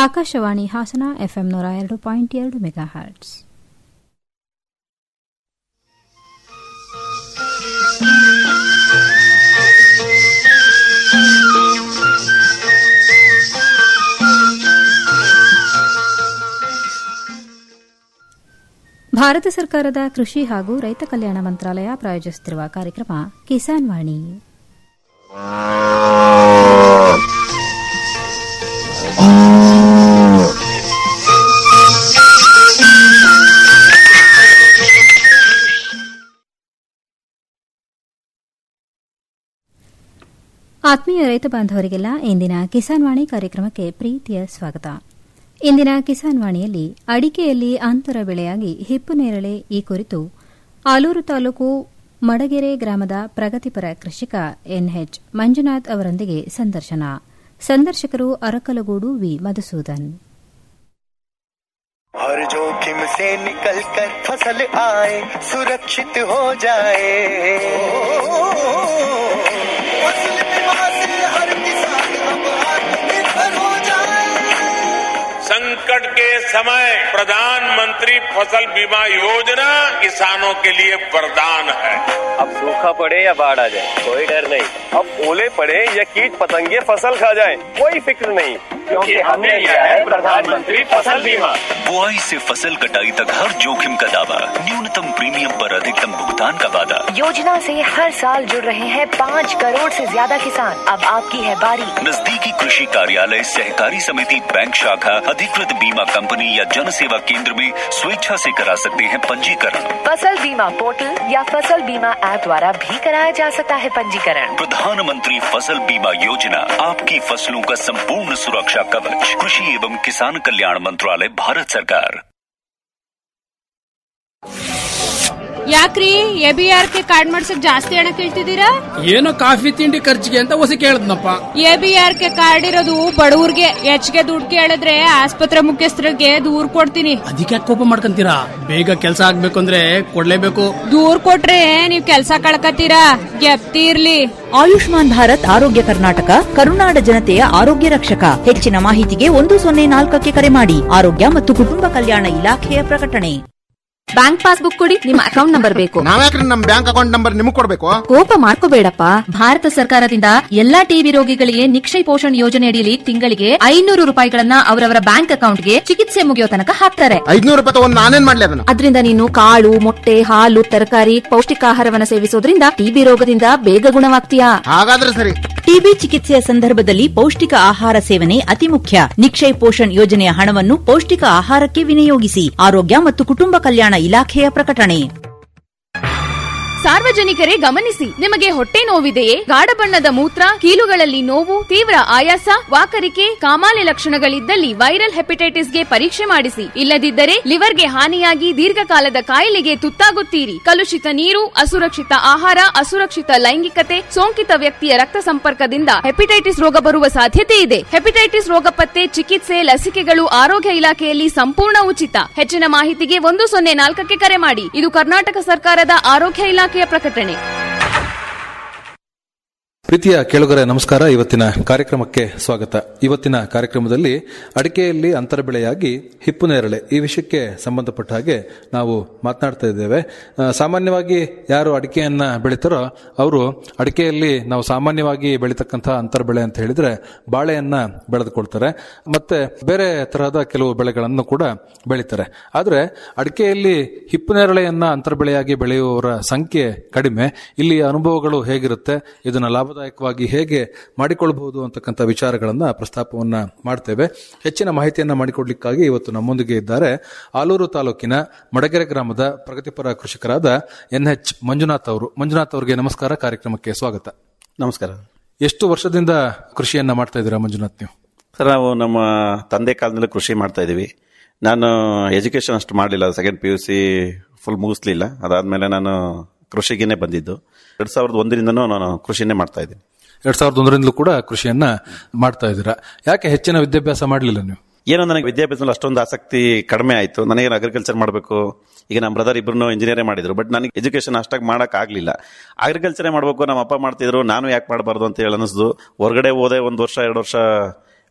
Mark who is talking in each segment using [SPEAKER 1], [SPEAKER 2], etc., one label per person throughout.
[SPEAKER 1] Akashvani Hassan FM ನೂರ ಎರಡು point ಎರಡು ಮೆಗಾ ಹರ್ಟ್ಸ್ ಭಾರತ ಸರ್ಕಾರದ ಕೃಷಿ ಹಾಗೂ ರೈತ ಕಲ್ಯಾಣ ಮಂತ್ರಾಲಯ ಪ್ರಾಯೋಜಿಸುತ್ತಿರುವ ಕಾರ್ಯಕ್ರಮ ಕಿಸಾನ್ ವಾಣಿ ಆತ್ಮೀಯ ರೈತ ಬಾಂಧವರಿಗೆಲ್ಲ ಇಂದಿನ ಕಿಸಾನ್ ವಾಣಿ ಕಾರ್ಯಕ್ರಮಕ್ಕೆ ಪ್ರೀತಿಯ ಸ್ವಾಗತ ಇಂದಿನ ಕಿಸಾನ್ ವಾಣಿಯಲ್ಲಿ ಅಡಿಕೆಯಲ್ಲಿ ಅಂತರ ಬೆಳೆಯಾಗಿ ಹಿಪ್ಪು ನೇರಳೆ ಈ ಕುರಿತು ಆಲೂರು ತಾಲೂಕು ಮಡಗೆರೆ ಗ್ರಾಮದ ಪ್ರಗತಿಪರ ಕೃಷಿಕ ಎನ್ಎಚ್ ಮಂಜುನಾಥ್ ಅವರೊಂದಿಗೆ ಸಂದರ್ಶನ ಸಂದರ್ಶಕರು ಅರಕಲಗೂಡು ವಿ ಮಧುಸೂದನ್
[SPEAKER 2] हर जोखिम से निकल कर फसल आए सुरक्षित हो जाए फसल बीमा से हर किसान अब आत्मनिर्भर हो जाए
[SPEAKER 3] संकट के समय प्रधानमंत्री फसल बीमा योजना किसानों के लिए वरदान है
[SPEAKER 4] अब सूखा पड़े या बाढ़ आ जाए कोई डर नहीं अब ओले पड़े या कीट पतंगे फसल खा जाए कोई फिक्र नहीं क्योंकि हमने लिया है प्रधानमंत्री फसल बीमा
[SPEAKER 5] बुआई से फसल कटाई तक हर जोखिम का दावा न्यूनतम प्रीमियम पर अधिकतम भुगतान का वादा
[SPEAKER 6] योजना से हर साल जुड़ रहे हैं पाँच करोड़ से ज्यादा किसान अब आपकी है बारी
[SPEAKER 5] नजदीकी कृषि कार्यालय सहकारी समिति बैंक शाखा अधिकृत बीमा कंपनी या जन सेवा केंद्र में स्वेच्छा से करा सकते हैं पंजीकरण
[SPEAKER 6] फसल बीमा पोर्टल या फसल बीमा ऐप द्वारा भी कराया जा सकता है पंजीकरण
[SPEAKER 5] प्रधानमंत्री फसल बीमा योजना आपकी फसलों का संपूर्ण सुरक्षा कवच कृषि एवं किसान कल्याण मंत्रालय भारत सरकार
[SPEAKER 7] ಯಾಕ್ರಿ A B R K card ಮಾಡ್ಸಕ್ ಜಾಸ್ತಿ ಹಣ ಕೇಳ್ತಿದ್ದೀರಾ
[SPEAKER 8] ಏನೋ ಕಾಫಿ ತಿಂಡಿ ಖರ್ಚಿಗೆ ಅಂತ ಹೊಸ ಕೇಳದ್ನಪ್ಪ
[SPEAKER 7] A B R K card ಇರೋದು ಬಡವ್ರಿಗೆ ಹೆಚ್ಚಿಗೆ ದುಡ್ಡು ಕೇಳಿದ್ರೆ ಆಸ್ಪತ್ರೆ ಮುಖ್ಯಸ್ಥರಿಗೆ ದೂರ್ ಕೊಡ್ತೀನಿ
[SPEAKER 8] ಅದಕ್ಕೆ ಕೋಪ ಮಾಡ್ಕೊಂತೀರಾ ಬೇಗ ಕೆಲಸ ಆಗ್ಬೇಕು ಅಂದ್ರೆ ಕೊಡ್ಲೇಬೇಕು
[SPEAKER 7] ದೂರ್ ಕೊಟ್ರೆ ನೀವ್ ಕೆಲ್ಸ ಕಳ್ಕತ್ತೀರಾ ಗೆಪ್ತಿ ಇರ್ಲಿ
[SPEAKER 9] ಆಯುಷ್ಮಾನ್ ಭಾರತ್ ಆರೋಗ್ಯ ಕರ್ನಾಟಕ ಕರುನಾಡ ಜನತೆಯ ಆರೋಗ್ಯ ರಕ್ಷಕ ಹೆಚ್ಚಿನ ಮಾಹಿತಿಗೆ ಒಂದು ಸೊನ್ನೆ ನಾಲ್ಕಕ್ಕೆ ಕರೆ ಮಾಡಿ ಆರೋಗ್ಯ ಮತ್ತು ಕುಟುಂಬ ಕಲ್ಯಾಣ ಇಲಾಖೆಯ ಪ್ರಕಟಣೆ
[SPEAKER 10] ಬ್ಯಾಂಕ್ ಪಾಸ್ಬುಕ್ ಕೊಡಿ ನಿಮ್ಮ ಅಕೌಂಟ್ ನಂಬರ್ ಬೇಕು
[SPEAKER 11] ನಾವ್ಯಾಕ್ರಿ ನಮ್ ಬ್ಯಾಂಕ್ ಅಕೌಂಟ್ ನಂಬರ್ ನಿಮಗ್ ಕೊಡ್ಬೇಕು
[SPEAKER 10] ಕೋಪ ಮಾಡ್ಕೋಬೇಡಪ್ಪ ಭಾರತ ಸರ್ಕಾರದಿಂದ ಎಲ್ಲಾ ಟಿಬಿ ರೋಗಿಗಳಿಗೆ ನಿಕ್ಷಯ್ ಪೋಷಣ್ ಯೋಜನೆ ಅಡಿಯಲ್ಲಿ ತಿಂಗಳಿಗೆ ಐನೂರು ರೂಪಾಯಿಗಳನ್ನ ಅವರವರ ಬ್ಯಾಂಕ್ ಅಕೌಂಟ್ಗೆ ಚಿಕಿತ್ಸೆ ಮುಗಿಯೋ ತನಕ ಹಾಕ್ತಾರೆ
[SPEAKER 11] ಐದ್ನೂರು ರೂಪಾಯಿ ತಗೊಂಡ್ ನಾನೇನ್ ಮಾಡ್ಲಿ ಅದನ್ನ
[SPEAKER 10] ಅದರಿಂದ ನೀನು ಕಾಳು ಮೊಟ್ಟೆ ಹಾಲು ತರಕಾರಿ ಪೌಷ್ಟಿಕಾಹಾರವನ್ನ ಸೇವಿಸೋದ್ರಿಂದ ಟಿಬಿ ರೋಗದಿಂದ ಬೇಗ ಗುಣವಾಗ್ತೀಯಾ
[SPEAKER 11] ಹಾಗಾದ್ರೆ ಸರಿ
[SPEAKER 9] ಟಿಬಿ ಚಿಕಿತ್ಸೆಯ ಸಂದರ್ಭದಲ್ಲಿ ಪೌಷ್ಟಿಕ ಆಹಾರ ಸೇವನೆ ಅತಿ ಮುಖ್ಯ ನಿಕ್ಷಯ್ ಪೋಷಣ್ ಯೋಜನೆಯ ಹಣವನ್ನು ಪೌಷ್ಟಿಕ ಆಹಾರಕ್ಕೆ ವಿನಿಯೋಗಿಸಿ ಆರೋಗ್ಯ ಮತ್ತು ಕುಟುಂಬ ಕಲ್ಯಾಣ ಇಲಾಖೆಯ ಪ್ರಕಟಣೆ
[SPEAKER 12] ಸಾರ್ವಜನಿಕರೇ ಗಮನಿಸಿ ನಿಮಗೆ ಹೊಟ್ಟೆ ನೋವಿದೆಯೇ ಗಾಢ ಬಣ್ಣದ ಮೂತ್ರ ಕೀಲುಗಳಲ್ಲಿ ನೋವು ತೀವ್ರ ಆಯಾಸ ವಾಕರಿಕೆ ಕಾಮಾಲೆ ಲಕ್ಷಣಗಳಿದ್ದಲ್ಲಿ ವೈರಲ್ ಹೆಪಟೈಟಿಸ್ಗೆ ಪರೀಕ್ಷೆ ಮಾಡಿಸಿ ಇಲ್ಲದಿದ್ದರೆ ಲಿವರ್ಗೆ ಹಾನಿಯಾಗಿ ದೀರ್ಘಕಾಲದ ಕಾಯಿಲೆಗೆ ತುತ್ತಾಗುತ್ತೀರಿ ಕಲುಷಿತ ನೀರು ಅಸುರಕ್ಷಿತ ಆಹಾರ ಅಸುರಕ್ಷಿತ ಲೈಂಗಿಕತೆ ಸೋಂಕಿತ ವ್ಯಕ್ತಿಯ ರಕ್ತ ಸಂಪರ್ಕದಿಂದ ಹೆಪಟೈಟಿಸ್ ರೋಗ ಬರುವ ಸಾಧ್ಯತೆ ಇದೆ ಹೆಪಟೈಟಿಸ್ ರೋಗ ಪತ್ತೆ ಚಿಕಿತ್ಸೆ ಲಸಿಕೆಗಳು ಆರೋಗ್ಯ ಇಲಾಖೆಯಲ್ಲಿ ಸಂಪೂರ್ಣ ಉಚಿತ ಹೆಚ್ಚಿನ ಮಾಹಿತಿಗೆ ಒಂದು ಸೊನ್ನೆ ನಾಲ್ಕಕ್ಕೆ ಕರೆ ಮಾಡಿ ಇದು ಕರ್ನಾಟಕ ಸರ್ಕಾರದ ಆರೋಗ್ಯ ಇಲಾಖೆಯ ಪ್ರಕಟಣೆ
[SPEAKER 13] ಪ್ರೀತಿಯ ಕೇಳುಗರೆ ನಮಸ್ಕಾರ ಇವತ್ತಿನ ಕಾರ್ಯಕ್ರಮಕ್ಕೆ ಸ್ವಾಗತ ಇವತ್ತಿನ ಕಾರ್ಯಕ್ರಮದಲ್ಲಿ ಅಡಿಕೆಯಲ್ಲಿ ಅಂತರ ಬೆಳೆಯಾಗಿ ಹಿಪ್ಪು ನೇರಳೆ ಈ ವಿಷಯಕ್ಕೆ ಸಂಬಂಧಪಟ್ಟ ಹಾಗೆ ನಾವು ಮಾತನಾಡ್ತಾ ಇದ್ದೇವೆ ಆ, ಸಾಮಾನ್ಯವಾಗಿ ಯಾರು ಅಡಿಕೆಯನ್ನ ಬೆಳಿತಾರೋ ಅವರು ಅಡಿಕೆಯಲ್ಲಿ ನಾವು ಸಾಮಾನ್ಯವಾಗಿ ಬೆಳೀತಕ್ಕಂತಹ ಅಂತರ ಬೆಳೆ ಅಂತ ಹೇಳಿದ್ರೆ ಬಾಳೆಯನ್ನ ಬೆಳೆದುಕೊಳ್ತಾರೆ ಮತ್ತೆ ಬೇರೆ ತರಹದ ಕೆಲವು ಬೆಳೆಗಳನ್ನು ಕೂಡ ಬೆಳೀತಾರೆ ಆದ್ರೆ ಅಡಿಕೆಯಲ್ಲಿ ಹಿಪ್ಪು ನೇರಳೆಯನ್ನ ಅಂತರ ಬೆಳೆಯಾಗಿ ಬೆಳೆಯುವವರ ಸಂಖ್ಯೆ ಕಡಿಮೆ ಇಲ್ಲಿ ಅನುಭವಗಳು ಹೇಗಿರುತ್ತೆ ಇದನ್ನ ಲಾಭದಾಯಕವಾಗಿ ಹೇಗೆ ಮಾಡಿಕೊಳ್ಳಬಹುದು ಅಂತಕ್ಕಂಥ ವಿಚಾರಗಳನ್ನ ಪ್ರಸ್ತಾಪವನ್ನ ಮಾಡ್ತೇವೆ ಹೆಚ್ಚಿನ ಮಾಹಿತಿಯನ್ನ ಮಾಡಿಕೊಡ್ಲಿಕ್ಕಾಗಿ ಇವತ್ತು ನಮ್ಮೊಂದಿಗೆ ಇದ್ದಾರೆ ಆಲೂರು ತಾಲೂಕಿನ ಮಡಗೆರೆ ಗ್ರಾಮದ ಪ್ರಗತಿಪರ ಕೃಷಿಕರಾದ ಎನ್ ಎಚ್ ಮಂಜುನಾಥ್ ಅವರು ಮಂಜುನಾಥ್ ಅವರಿಗೆ ನಮಸ್ಕಾರ ಕಾರ್ಯಕ್ರಮಕ್ಕೆ ಸ್ವಾಗತ
[SPEAKER 14] ನಮಸ್ಕಾರ
[SPEAKER 13] ಎಷ್ಟು ವರ್ಷದಿಂದ ಕೃಷಿಯನ್ನ ಮಾಡ್ತಾ ಇದ್ದೀರಾ ಮಂಜುನಾಥ್ ನೀವು
[SPEAKER 14] ಸರ್ ನಾವು ನಮ್ಮ ತಂದೆ ಕಾಲದಲ್ಲಿ ಕೃಷಿ ಮಾಡ್ತಾ ಇದೀವಿ ನಾನು ಎಜುಕೇಶನ್ ಅಷ್ಟು ಮಾಡಲಿಲ್ಲ second P U C full ಮುಗಿಸ್ಲಿಲ್ಲ ಅದಾದ್ಮೇಲೆ ನಾನು ಕೃಷಿಗೇನೆ ಬಂದಿದ್ದು ಎರಡ್ ಸಾವಿರದ ಒಂದರಿಂದನೂ ನಾನು ಕೃಷಿನೇ ಮಾಡ್ತಾ ಇದ್ದೀನಿ
[SPEAKER 13] ಎರಡ್ ಸಾವಿರದ ಒಂದರಿಂದಲೂ ಕೂಡ ಕೃಷಿಯನ್ನ ಮಾಡ್ತಾ ಇದ್ದೀರಾ ಯಾಕೆ ಹೆಚ್ಚಿನ ವಿದ್ಯಾಭ್ಯಾಸ ಮಾಡಲಿಲ್ಲ ನೀವು
[SPEAKER 14] ಏನೋ ನನಗೆ ವಿದ್ಯಾಭ್ಯಾಸದಲ್ಲಿ ಅಷ್ಟೊಂದು ಆಸಕ್ತಿ ಕಡಿಮೆ ಆಯಿತು ನನಗೆ ಅಗ್ರಿಕಲ್ಚರ್ ಮಾಡಬೇಕು ಈಗ ನಮ್ಮ ಬ್ರದರ್ ಇಬ್ಬರು ಇಂಜಿನಿಯರೇ ಮಾಡಿದ್ರು ಬಟ್ ನನಗೆ ಎಜುಕೇಶನ್ ಅಷ್ಟಾಗಿ ಮಾಡಕ್ ಆಗ್ಲಿಲ್ಲ ಅಗ್ರಿಕಲ್ಚರೇ ಮಾಡಬೇಕು ನಮ್ಮ ಅಪ್ಪ ಮಾಡ್ತಿದ್ರು ನಾನು ಯಾಕೆ ಮಾಡಬಾರ್ದು ಅಂತ ಹೇಳಿ ಅನಿಸ್ದು ಹೊರಗಡೆ ಹೋದೆ ಒಂದು ವರ್ಷ ಎರಡು ವರ್ಷ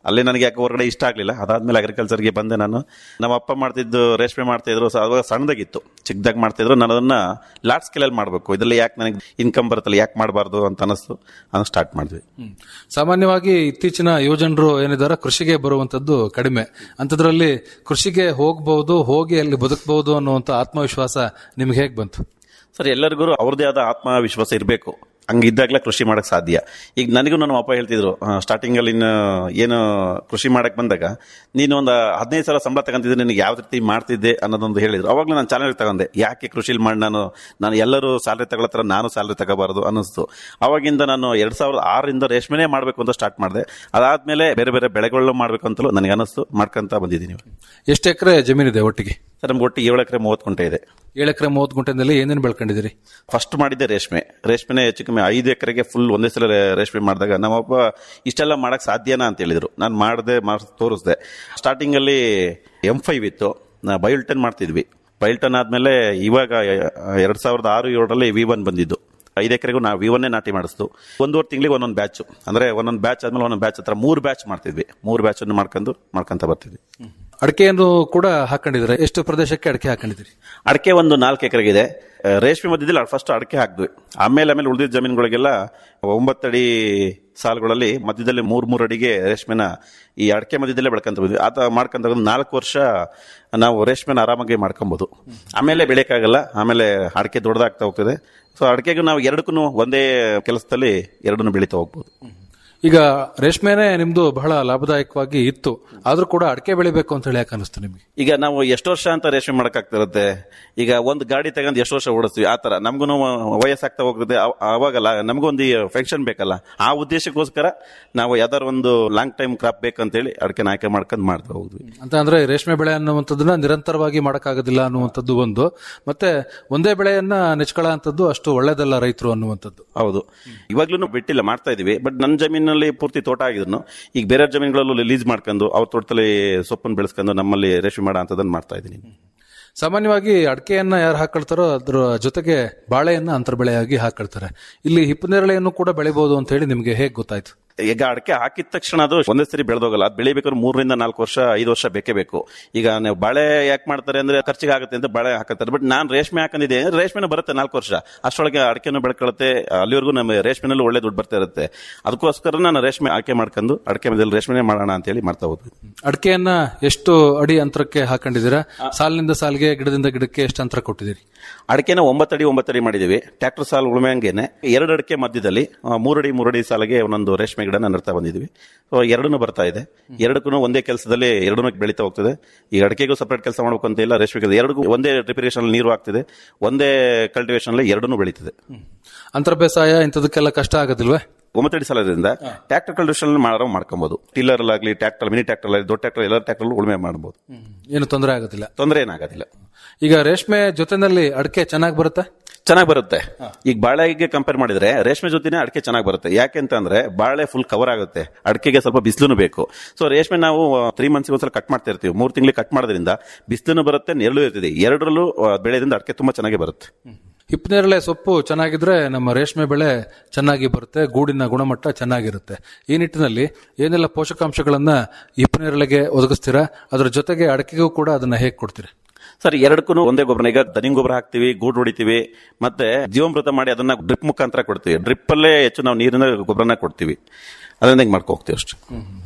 [SPEAKER 14] ಅಲ್ಲಿ ನನಗೆ ಯಾಕೆ ಹೊರಗಡೆ ಇಷ್ಟ ಆಗಲಿಲ್ಲ ಅದಾದ್ಮೇಲೆ ಅಗ್ರಿಕಲ್ಚರ್ಗೆ ಬಂದೆ ನಾನು ನಮ್ಮ ಅಪ್ಪ ಮಾಡ್ತಿದ್ದು ರೇಷ್ಮೆ ಮಾಡ್ತಿದ್ರು ಸೊ ಅವಾಗ ಸಣ್ಣದಾಗಿತ್ತು ಚಿಕ್ಕದಾಗಿ ಮಾಡ್ತಿದ್ರು ನಾನು ಅದನ್ನ ಲಾರ್ಜ್ ಸ್ಕೇಲಲ್ಲಿ ಮಾಡಬೇಕು ಇದರಲ್ಲಿ ಯಾಕೆ ನನಗೆ ಇನ್ಕಮ್ ಬರುತ್ತಲ್ಲ ಯಾಕೆ ಮಾಡಬಾರ್ದು ಅಂತ ಅನಿಸ್ತು ಅದನ್ನು ಸ್ಟಾರ್ಟ್ ಮಾಡಿದ್ವಿ
[SPEAKER 13] ಸಾಮಾನ್ಯವಾಗಿ ಇತ್ತೀಚಿನ ಯುವಜನರು ಏನಿದ್ದಾರೆ ಕೃಷಿಗೆ ಬರುವಂತದ್ದು ಕಡಿಮೆ ಅಂಥದ್ರಲ್ಲಿ ಕೃಷಿಗೆ ಹೋಗಬಹುದು ಹೋಗಿ ಅಲ್ಲಿ ಬದುಕಬಹುದು ಅನ್ನುವಂತ ಆತ್ಮವಿಶ್ವಾಸ ನಿಮ್ಗೆ ಹೇಗೆ ಬಂತು
[SPEAKER 14] ಸರ್ ಎಲ್ಲರಿಗೂ ಅವ್ರದೇ ಆದ ಆತ್ಮವಿಶ್ವಾಸ ಇರಬೇಕು ಹಂಗಿದ್ದಾಗಲೇ ಕೃಷಿ ಮಾಡಕ್ ಸಾಧ್ಯ ಈಗ ನನಗೂ ನನ್ನ ಅಪ್ಪ ಹೇಳ್ತಿದ್ರು ಸ್ಟಾರ್ಟಿಂಗ್ ಅಲ್ಲಿ ಇನ್ನು ಏನು ಕೃಷಿ ಮಾಡಕ್ ಬಂದಾಗ ನೀನು ಒಂದು ಹದಿನೈದು ಸಾವಿರ ಸಂಬಳ ತಗೊಂತಿದ್ದೆ ನಿನಗೆ ಯಾವ ರೀತಿ ಮಾಡ್ತಿದ್ದೆ ಅನ್ನೋದೊಂದು ಹೇಳಿದ್ರು ಅವಾಗಲೂ ನಾನು ಚಾಲೆಂಜ್ ತಗೊಂಡೆ ಯಾಕೆ ಕೃಷಿಲಿ ಮಾಡಿ ನಾನು ನಾನು ಎಲ್ಲರೂ ಸ್ಯಾಲ್ರಿ ತಗೊಳ್ಳೋ ಥರ ನಾನು ಸ್ಯಾಲ್ರಿ ತಗೋಬಾರದು ಅನ್ನಿಸ್ತು ಅವಾಗಿಂದ ನಾನು ಎರಡ್ ಸಾವಿರದ ಆರರಿಂದ ರೇಷ್ಮೆನೇ ಮಾಡಬೇಕು ಅಂತ ಸ್ಟಾರ್ಟ್ ಮಾಡಿದೆ ಅದಾದ್ಮೇಲೆ ಬೇರೆ ಬೇರೆ ಬೆಳೆಗಳನ್ನ ಮಾಡಬೇಕು ಅಂತಲೂ ನನಗೆ ಅನಿಸ್ತು ಮಾಡ್ಕೊಂತ ಬಂದಿದ್ದೀನಿ
[SPEAKER 13] ಎಷ್ಟು ಎಕರೆ ಜಮೀನಿದೆ ಒಟ್ಟಿಗೆ
[SPEAKER 14] ಸರ್ ನಮ್ಗೆ ಒಟ್ಟು ಏಳು ಎಕರೆ ಮೂವತ್ತು ಗುಂಟೆ ಇದೆ
[SPEAKER 13] ಏಳು ಎಕರೆ ಮೂವತ್ತು ಗುಂಟೆನಲ್ಲಿ ಏನೇನು ಬೆಳ್ಕೊಂಡಿದ್ದೀರಿ
[SPEAKER 14] ಫಸ್ಟ್ ಮಾಡಿದ್ದೆ ರೇಷ್ಮೆ ರೇಷ್ಮೆನೆ ಹೆಚ್ಚು ಕಮ್ಮಿ ಐದು ಎಕರೆಗೆ ಫುಲ್ ಒಂದೇ ಸಲ ರೇ- ರೇಷ್ಮೆ ಮಾಡಿದಾಗ ನಮ್ಮಪ್ಪ ಇಷ್ಟೆಲ್ಲ ಮಾಡಕ್ ಸಾಧ್ಯನಾ ಅಂತ ಹೇಳಿದ್ರು ನಾನು ಮಾಡಿದೆ ಮಾಡಿ ತೋರಿಸ್ದೆ ಸ್ಟಾರ್ಟಿಂಗ್ ಅಲ್ಲಿ ಎಂ ಫೈವ್ ಇತ್ತು ಬಯೋಲ್ಟನ್ ಮಾಡ್ತಿದ್ವಿ ಬಯೋಲ್ಟನ್ ಆದ್ಮೇಲೆ ಇವಾಗ ಎರಡ್ ಸಾವಿರದ ಆರು ಏಳರಲ್ಲಿ ವಿ ಒನ್ ಬಂದಿದ್ದು ಐದು ಎಕರೆಗೂ ನಾವು ವಿ ಒನ್ನೇ ನಾಟಿ ಮಾಡಿಸ್ತು ಒಂದೂವರೆ ತಿಂಗಳಿಗೆ ಒಂದೊಂದು ಬ್ಯಾಚ್ ಅಂದ್ರೆ ಒಂದೊಂದು ಬ್ಯಾಚ್ ಆದ್ಮೇಲೆ ಒಂದೊಂದು ಬ್ಯಾಚ್ ಹತ್ರ ಮೂರು ಬ್ಯಾಚ್ ಮಾಡ್ತಿದ್ವಿ ಮೂರು ಬ್ಯಾಚ್ ಅನ್ನು ಮಾಡ್ಕೊಂಡು ಮಾಡ್ಕೊಂತ ಬರ್ತಿದ್ವಿ
[SPEAKER 13] ಅಡಿಕೆಯನ್ನು ಕೂಡ ಹಾಕೊಂಡಿದ್ರೆ ಎಷ್ಟು ಪ್ರದೇಶಕ್ಕೆ ಅಡಿಕೆ ಹಾಕೊಂಡಿದ್ದೀರಿ
[SPEAKER 14] ಅಡಿಕೆ ಒಂದು ನಾಲ್ಕು ಎಕರೆಗಿದೆ ಆ, ರೇಷ್ಮೆ ಮಧ್ಯದಲ್ಲಿ ಫಸ್ಟ್ ಅಡಿಕೆ ಹಾಕಿದ್ವಿ ಆಮೇಲೆ ಆಮೇಲೆ ಉಳಿದಿದ್ದ ಜಮೀನುಗಳಿಗೆಲ್ಲ ಒಂಬತ್ತಡಿ ಸಾಲುಗಳಲ್ಲಿ ಮಧ್ಯದಲ್ಲಿ ಮೂರ್ ಮೂರು ಅಡಿಗೆ ರೇಷ್ಮೆನ ಈ ಅಡಿಕೆ ಮಧ್ಯದಲ್ಲೇ ಬೆಳ್ಕೊಂತ ಬಂದ್ವಿ ಆತ ಮಾಡ್ಕೊಂತ ಒಂದು ನಾಲ್ಕು ವರ್ಷ ನಾವು ರೇಷ್ಮೆನ ಆರಾಮಾಗಿ ಮಾಡ್ಕೊಬಹುದು ಆಮೇಲೆ ಬೆಳೆಯಕ್ಕಾಗಲ್ಲ ಆಮೇಲೆ ಅಡಿಕೆ ದೊಡ್ಡದಾಗ್ತಾ ಹೋಗ್ತದೆ ಸೊ ಅಡಿಕೆಗೂ ನಾವು ಎರಡಕ್ಕೂ ಒಂದೇ ಕೆಲಸದಲ್ಲಿ ಎರಡನ್ನೂ ಬೆಳೀತಾ ಹೋಗ್ಬೋದು
[SPEAKER 13] ಈಗ ರೇಷ್ಮೆನೆ ನಿಮ್ದು ಬಹಳ ಲಾಭದಾಯಕವಾಗಿ ಇತ್ತು ಆದ್ರೂ ಕೂಡ ಅಡಿಕೆ ಬೆಳಿಬೇಕು ಅಂತ ಹೇಳಿ ಯಾಕೆ ಅನಿಸ್ತು ನಿಮ್ಗೆ
[SPEAKER 14] ಈಗ ನಾವು ಎಷ್ಟು ವರ್ಷ ಅಂತ ರೇಷ್ಮೆ ಮಾಡಕ್ಕಾಗ್ತಿರುತ್ತೆ ಈಗ ಒಂದು ಗಾಡಿ ತಗೊಂಡು ಎಷ್ಟು ವರ್ಷ ಓಡಿಸ್ತೀವಿ ಆ ತರ ನಮಗೂ ವಯಸ್ಸಾಗ್ತಾ ಹೋಗ್ತದೆ ಅವ- ಆವಾಗಲ್ಲ ನಮಗೊಂದು ಫಂಕ್ಷನ್ ಬೇಕಲ್ಲ ಆ ಉದ್ದೇಶಕ್ಕೋಸ್ಕರ ನಾವು ಯಾವ್ದಾರು ಒಂದು ಲಾಂಗ್ ಟೈಮ್ ಕ್ರಾಪ್ ಬೇಕಂತೇಳಿ ಅಡಿಕೆ ಆಯ್ಕೆ ಮಾಡ್ಕೊಂಡು ಮಾಡ್ತಾ ಹೋದ್ವಿ
[SPEAKER 13] ಅಂತ ಅಂದ್ರೆ ರೇಷ್ಮೆ ಬೆಳೆ ಅನ್ನುವಂಥದ್ದನ್ನ ನಿರಂತರವಾಗಿ ಮಾಡಕ್ಕಾಗೋದಿಲ್ಲ ಅನ್ನುವಂಥದ್ದು ಒಂದು ಮತ್ತೆ ಒಂದೇ ಬೆಳೆಯನ್ನ ನೆಚ್ಕೊಳ್ಳೋ ಅಂತದ್ದು ಅಷ್ಟು ಒಳ್ಳೇದಲ್ಲ ರೈತರು ಅನ್ನುವಂಥದ್ದು
[SPEAKER 14] ಹೌದು ಇವಾಗ್ಲೂ ಬಿಟ್ಟಿಲ್ಲ ಮಾಡ್ತಾ ಇದೀವಿ ಬಟ್ ನನ್ನ ಜಮೀನಲ್ಲಿ ಪೂರ್ತಿ ತೋಟ ಆಗಿದ್ರು ಈಗ ಬೇರೆ ಜಮೀನುಗಳಲ್ಲೂ ಲೀಸ್ ಮಾಡ್ಕೊಂಡು ಅವ್ರ ತೋಟದಲ್ಲಿ ಸೊಪ್ಪನ್ನು ಬೆಳೆಸ್ಕೊಂಡು ನಮ್ಮಲ್ಲಿ ರೇಷ್ಮೆ ಮಾಡೋ ಅಂತದನ್ನ ಮಾಡ್ತಾ ಇದ್ದೀನಿ
[SPEAKER 13] ಸಾಮಾನ್ಯವಾಗಿ ಅಡಿಕೆಯನ್ನ ಯಾರು ಹಾಕೊಳ್ತಾರೋ ಅದ್ರ ಜೊತೆಗೆ ಬಾಳೆಯನ್ನ ಅಂತರ ಬೆಳೆಯಾಗಿ ಹಾಕೊಳ್ತಾರೆ ಇಲ್ಲಿ ಹಿಪ್ಪನೇರಳೆಯನ್ನು ಕೂಡ ಬೆಳಿಬಹುದು ಅಂತ ಹೇಳಿ ನಿಮ್ಗೆ ಹೇಗೆ ಗೊತ್ತಾಯ್ತು
[SPEAKER 14] ಈಗ ಅಡಿಕೆ ಹಾಕಿದ ತಕ್ಷಣ ಅದು ಒಂದೇ ಸರಿ ಬೆಳೆದೋಗಲ್ಲ ಅದು ಬೆಳಿಬೇಕಾದ್ರೆ ಮೂರರಿಂದ ನಾಲ್ಕು ವರ್ಷ ಐದು ವರ್ಷ ಬೇಕೇ ಬೇಕು ಈಗ ನೀವು ಬಾಳೆ ಯಾಕೆ ಮಾಡ್ತಾರೆ ಅಂದ್ರೆ ಖರ್ಚಿಗೆ ಆಗುತ್ತೆ ಅಂತ ಬಾಳೆ ಹಾಕತ್ತಾರೆ ಬಟ್ ನಾನು ರೇಷ್ಮೆ ಹಾಕೊಂಡಿದ್ದೆ ರೇಷ್ಮೆನೂ ಬರುತ್ತೆ ನಾಲ್ಕು ವರ್ಷ ಅಷ್ಟೊಳಗೆ ಅಡಿಕೆನೂ ಬೆಳ್ಕೊಳುತ್ತೆ ಅಲ್ಲಿವರೆಗೂ ನಮ್ಮ ರೇಷ್ಮೆನಲ್ಲೂ ಒಳ್ಳೆ ದುಡ್ಡು ಬರ್ತಾ ಇರುತ್ತೆ ಅದಕ್ಕೋಸ್ಕರ ನಾನು ರೇಷ್ಮೆ ಆಯ್ಕೆ ಮಾಡ್ಕೊಂಡು ಅಡಿಕೆ ಮಧ್ಯದಲ್ಲಿ ರೇಷ್ಮೆನೇ ಮಾಡೋಣ ಅಂತ ಹೇಳಿ ಮಾಡ್ತಾ ಹೋದ್ವಿ
[SPEAKER 13] ಅಡಿಕೆಯನ್ನ ಎಷ್ಟು ಅಡಿ ಅಂತರಕ್ಕೆ ಹಾಕೊಂಡಿದ್ದೀರಾ ಸಾಲಿನಿಂದ ಸಾಲಿಗೆ ಗಿಡದಿಂದ ಗಿಡಕ್ಕೆ ಎಷ್ಟು ಅಂತರ ಕೊಟ್ಟಿದ್ದೀರಿ
[SPEAKER 14] ಅಡಿಕೆನ ಒಂಬತ್ತಡಿ ಒಂಬತ್ತಡಿ ಮಾಡಿದೀವಿ ಟ್ರ್ಯಾಕ್ಟರ್ ಸಾಲು ಉಳುಮೆಂಗೆನೆ ಎರಡು ಅಡಿಕೆ ಮಧ್ಯದಲ್ಲಿ ಆ, ಮೂರಡಿ ಮೂರಡಿ ಸಾಲಿಗೆ ಒಂದೊಂದು ರೇಷ್ಮೆ ಗಿಡನ ನಡ್ತಾ ಬಂದಿದ್ವಿ ಸೊ ಎರಡನ್ನೂ ಬರ್ತಾ ಇದೆ ಎರಡಕ್ಕೂ ಒಂದೇ ಕೆಲಸದಲ್ಲಿ ಎರಡನ್ನೂ ಬೆಳೀತಾ ಹೋಗ್ತದೆ ಈಗ ಅಡಿಕೆಗೂ ಸಪರೇಟ್ ಕೆಲಸ ಮಾಡಬೇಕು ಅಂತ ಇಲ್ಲ ರೇಷ್ಮೆ ಕೆಲಸ ಎರಡಕ್ಕೂ ಒಂದೇ ರಿಪೇರೇಷನ್ ನೀರು ಆಗ್ತಿದೆ ಒಂದೇ ಕಲ್ಟಿವೇಶನ್ ಅಲ್ಲಿ ಎರಡನ್ನೂ ಬೆಳೀತದೆ
[SPEAKER 13] ಅಂತರ ಬೇಸಾಯ ಇಂಥದಕ್ಕೆಲ್ಲ ಕಷ್ಟ ಆಗೋದಿಲ್ವೇ
[SPEAKER 14] ಒಂಬತ್ತಡಿ ಸಾಲದಿಂದ ಟ್ರ್ಯಾಕ್ಟರ್ ಕಲ್ಟಿವೇಶನ್ ಮಾಡೋ ಮಾಡ್ಕೊಬಹುದು ಟಿಲ್ಲರ್ ಆಗಲಿ ಟ್ರ್ಯಾಕ್ಟರ್ ಮಿನಿ ಟ್ರ್ಯಾಕ್ಟರ್ ಆಗಲಿ ದೊಡ್ಡ ಟ್ರ್ಯಾಕ್ಟರ್ ಎಲ್ಲ ಟ್ರ್ಯಾಕ್ಟರ್ ಉಳುಮೆ ಮಾಡಬಹುದು
[SPEAKER 13] ಏನು ತೊಂದರೆ ಆಗೋದಿಲ್ಲ
[SPEAKER 14] ತೊಂದರೆ ಏನಾಗೋದಿಲ್ಲ
[SPEAKER 13] ಈಗ ರೇಷ್ಮೆ ಜೊತೆನಲ್ಲಿ ಅಡಿಕೆ ಚೆನ್ನಾಗಿ ಬರುತ್ತೆ
[SPEAKER 14] ಚೆನ್ನಾಗಿ ಬರುತ್ತೆ ಈಗ ಬಾಳೆಗೆ ಕಂಪೇರ್ ಮಾಡಿದ್ರೆ ರೇಷ್ಮೆ ಜೊತೆನೆ ಅಡಿಕೆ ಚೆನ್ನಾಗಿ ಬರುತ್ತೆ ಯಾಕೆ ಅಂತ ಅಂದ್ರೆ ಬಾಳೆ ಫುಲ್ ಕವರ್ ಆಗುತ್ತೆ ಅಡಿಕೆಗೆ ಸ್ವಲ್ಪ ಬಿಸಿಲು ಬೇಕು ಸೊ ರೇಷ್ಮೆ ನಾವು ತ್ರೀ ಮಂತ್ಸ್ ಒಂದ್ಸಲ ಕಟ್ ಮಾಡ್ತಾ ಇರ್ತೀವಿ ಮೂರು ತಿಂಗಳಿಗೆ ಕಟ್ ಮಾಡೋದ್ರಿಂದ ಬಿಸಿಲು ಬರುತ್ತೆ ನೆರಳು ಇರ್ತದೆ ಎರಡರಲ್ಲೂ ಆ, ಬೆಳೆದಿಂದ ಅಡಿಕೆ ತುಂಬಾ ಚೆನ್ನಾಗಿ ಬರುತ್ತೆ
[SPEAKER 13] ಹಿಪ್ಪನೇರಳೆ ಸೊಪ್ಪು ಚೆನ್ನಾಗಿದ್ರೆ ನಮ್ಮ ರೇಷ್ಮೆ ಬೆಳೆ ಚೆನ್ನಾಗಿ ಬರುತ್ತೆ ಗೂಡಿನ ಗುಣಮಟ್ಟ ಚೆನ್ನಾಗಿರುತ್ತೆ ಈ ನಿಟ್ಟಿನಲ್ಲಿ ಏನೆಲ್ಲ ಪೋಷಕಾಂಶಗಳನ್ನ ಹಿಪ್ಪನೇರಳೆಗೆ ಒದಗಿಸ್ತೀರಾ ಅದರ ಜೊತೆಗೆ ಅಡಿಕೆಗೂ ಕೂಡ ಅದನ್ನ ಹೇಗೆ ಕೊಡ್ತೀರಾ
[SPEAKER 14] ಸರ್ ಎರಡಕ್ಕೂ ಒಂದೇ ಗೊಬ್ಬರ ಈಗ ದನಿ ಗೊಬ್ಬರ ಹಾಕ್ತಿವಿ ಗೂಡು ಹೊಡಿತೀವಿ ಮತ್ತೆ ಜೀವಾಮೃತ ಮಾಡಿ ಅದನ್ನ ಡ್ರಿಪ್ ಮುಖಾಂತರ ಕೊಡ್ತೀವಿ ಡ್ರಿಪ್ ಅಲ್ಲೇ ಹೆಚ್ಚು ನಾವು ನೀರಿನ ಗೊಬ್ಬರನ ಕೊಡ್ತೀವಿ ಅದನ್ನ ಹಿಂಗ್ ಮಾಡ್ಕೊ ಹೋಗ್ತೀವಿ ಅಷ್ಟೇ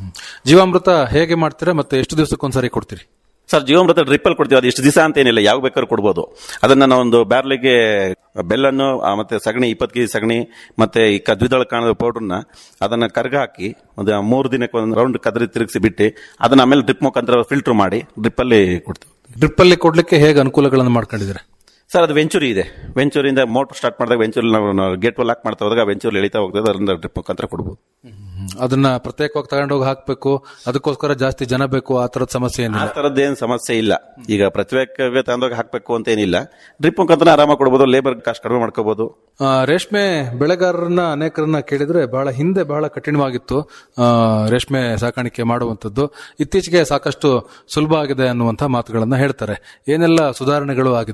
[SPEAKER 13] ಜೀವಾಮೃತ ಹೇಗೆ ಮಾಡ್ತೀರಾ ಮತ್ತೆ ಎಷ್ಟು ದಿವಸಕ್ಕೊಂದ್ಸರಿ ಕೊಡ್ತೀರಿ
[SPEAKER 14] ಸರ್ ಜೀವಾಮೃತ ಡ್ರಿಪ್ ಅಲ್ಲಿ ಕೊಡ್ತೀವಿ ಅದು ಇಷ್ಟು ದಿವಸ ಅಂತ ಏನಿಲ್ಲ ಯಾವ ಬೇಕಾದ್ರೂ ಕೊಡ್ಬೋದು ಅದನ್ನ ನಾವೊಂದು ಬ್ಯಾರ್ಲಿಗೆ ಬೆಲ್ಲನ್ನು ಆ, ಮತ್ತೆ ಸಗಣಿ ಇಪ್ಪತ್ತು ಕೆಜಿ ಸಗಣಿ ಮತ್ತೆ ಈ ಕ- ದ್ವಿದಳ ಕಾಣದ ಪೌಡರ್ನ ಅದನ್ನ ಕರ್ಗ ಹಾಕಿ ಒಂದು ಮೂರು ದಿನಕ್ಕೆ ಒಂದು ರೌಂಡ್ ಕದರಿ ತಿರುಗಿಸಿ ಬಿಟ್ಟು ಅದನ್ನ ಆಮೇಲೆ ಡ್ರಿಪ್ ಮುಖಾಂತರ ಫಿಲ್ಟರ್ ಮಾಡಿ ಡ್ರಿಪ್ ಅಲ್ಲಿ ಕೊಡ್ತೀವಿ
[SPEAKER 13] ಡ್ರಿಪ್ ಅಲ್ಲಿ ಕೊಡ್ಲಿಕ್ಕೆ ಹೇಗೆ ಅನುಕೂಲಗಳನ್ನು ಮಾಡ್ಕೊಂಡಿದ್ದೀರಾ
[SPEAKER 14] ಸರ್ ಅದು ವೆಂಚುರಿ ಇದೆ ವೆಂಚೂರಿಯಿಂದ ಮೋಟರ್ ಸ್ಟಾರ್ಟ್ ಮಾಡಿದಾಗ ವೆಂಚೂರಿ ನಾವು ಗೇಟ್ ಲಾಕ್ ಮಾಡ್ತಾ ಹೋದಾಗ ವೆಂಚೂರಿ ಎಳಿತಾ ಹೋಗ್ತದೆ ಅದರಿಂದ ಡ್ರಿಪ್ ಮುಖಾಂತರ ಕೊಡ್ಬೋದು
[SPEAKER 13] ಅದನ್ನ ಪ್ರತ್ಯೇಕವಾಗಿ ತಗೊಂಡೋಗಿ ಹಾಕ್ಬೇಕು ಅದಕ್ಕೋಸ್ಕರ ಜಾಸ್ತಿ ಜನ ಬೇಕು ಆ ತರದ ಸಮಸ್ಯೆ
[SPEAKER 14] ಆ
[SPEAKER 13] ಏನಿಲ್ಲ
[SPEAKER 14] ತರದ್ದೇನು ಸಮಸ್ಯೆ ಇಲ್ಲ ಈಗ ಪ್ರತ್ಯೇಕವಾಗಿ ತಗೊಂಡೋಗಿ ಹಾಕ್ಬೇಕು ಅಂತ ಏನಿಲ್ಲ ಡ್ರಿಪ್ ಮುಖಾಂತರ ಆರಾಮಾಗಿ ಕೊಡ್ಬೋದು ಲೇಬರ್ ಕಾಸ್ಟ್ ಕಡಿಮೆ ಮಾಡ್ಕೋಬಹುದು
[SPEAKER 13] ಆ, ರೇಷ್ಮೆ ಬೆಳೆಗಾರರನ್ನ ಅನೇಕರನ್ನ ಕೇಳಿದ್ರೆ ಬಹಳ ಹಿಂದೆ ಬಹಳ ಕಠಿಣವಾಗಿತ್ತು ಆ, ರೇಷ್ಮೆ ಸಾಕಾಣಿಕೆ ಮಾಡುವಂತದ್ದು ಇತ್ತೀಚೆಗೆ ಸಾಕಷ್ಟು ಸುಲಭ ಆಗಿದೆ ಅನ್ನುವಂಥ ಮಾತುಗಳನ್ನ ಹೇಳ್ತಾರೆ ಏನೆಲ್ಲ ಸುಧಾರಣೆಗಳು ಆಗಿದ್ದಾವೆ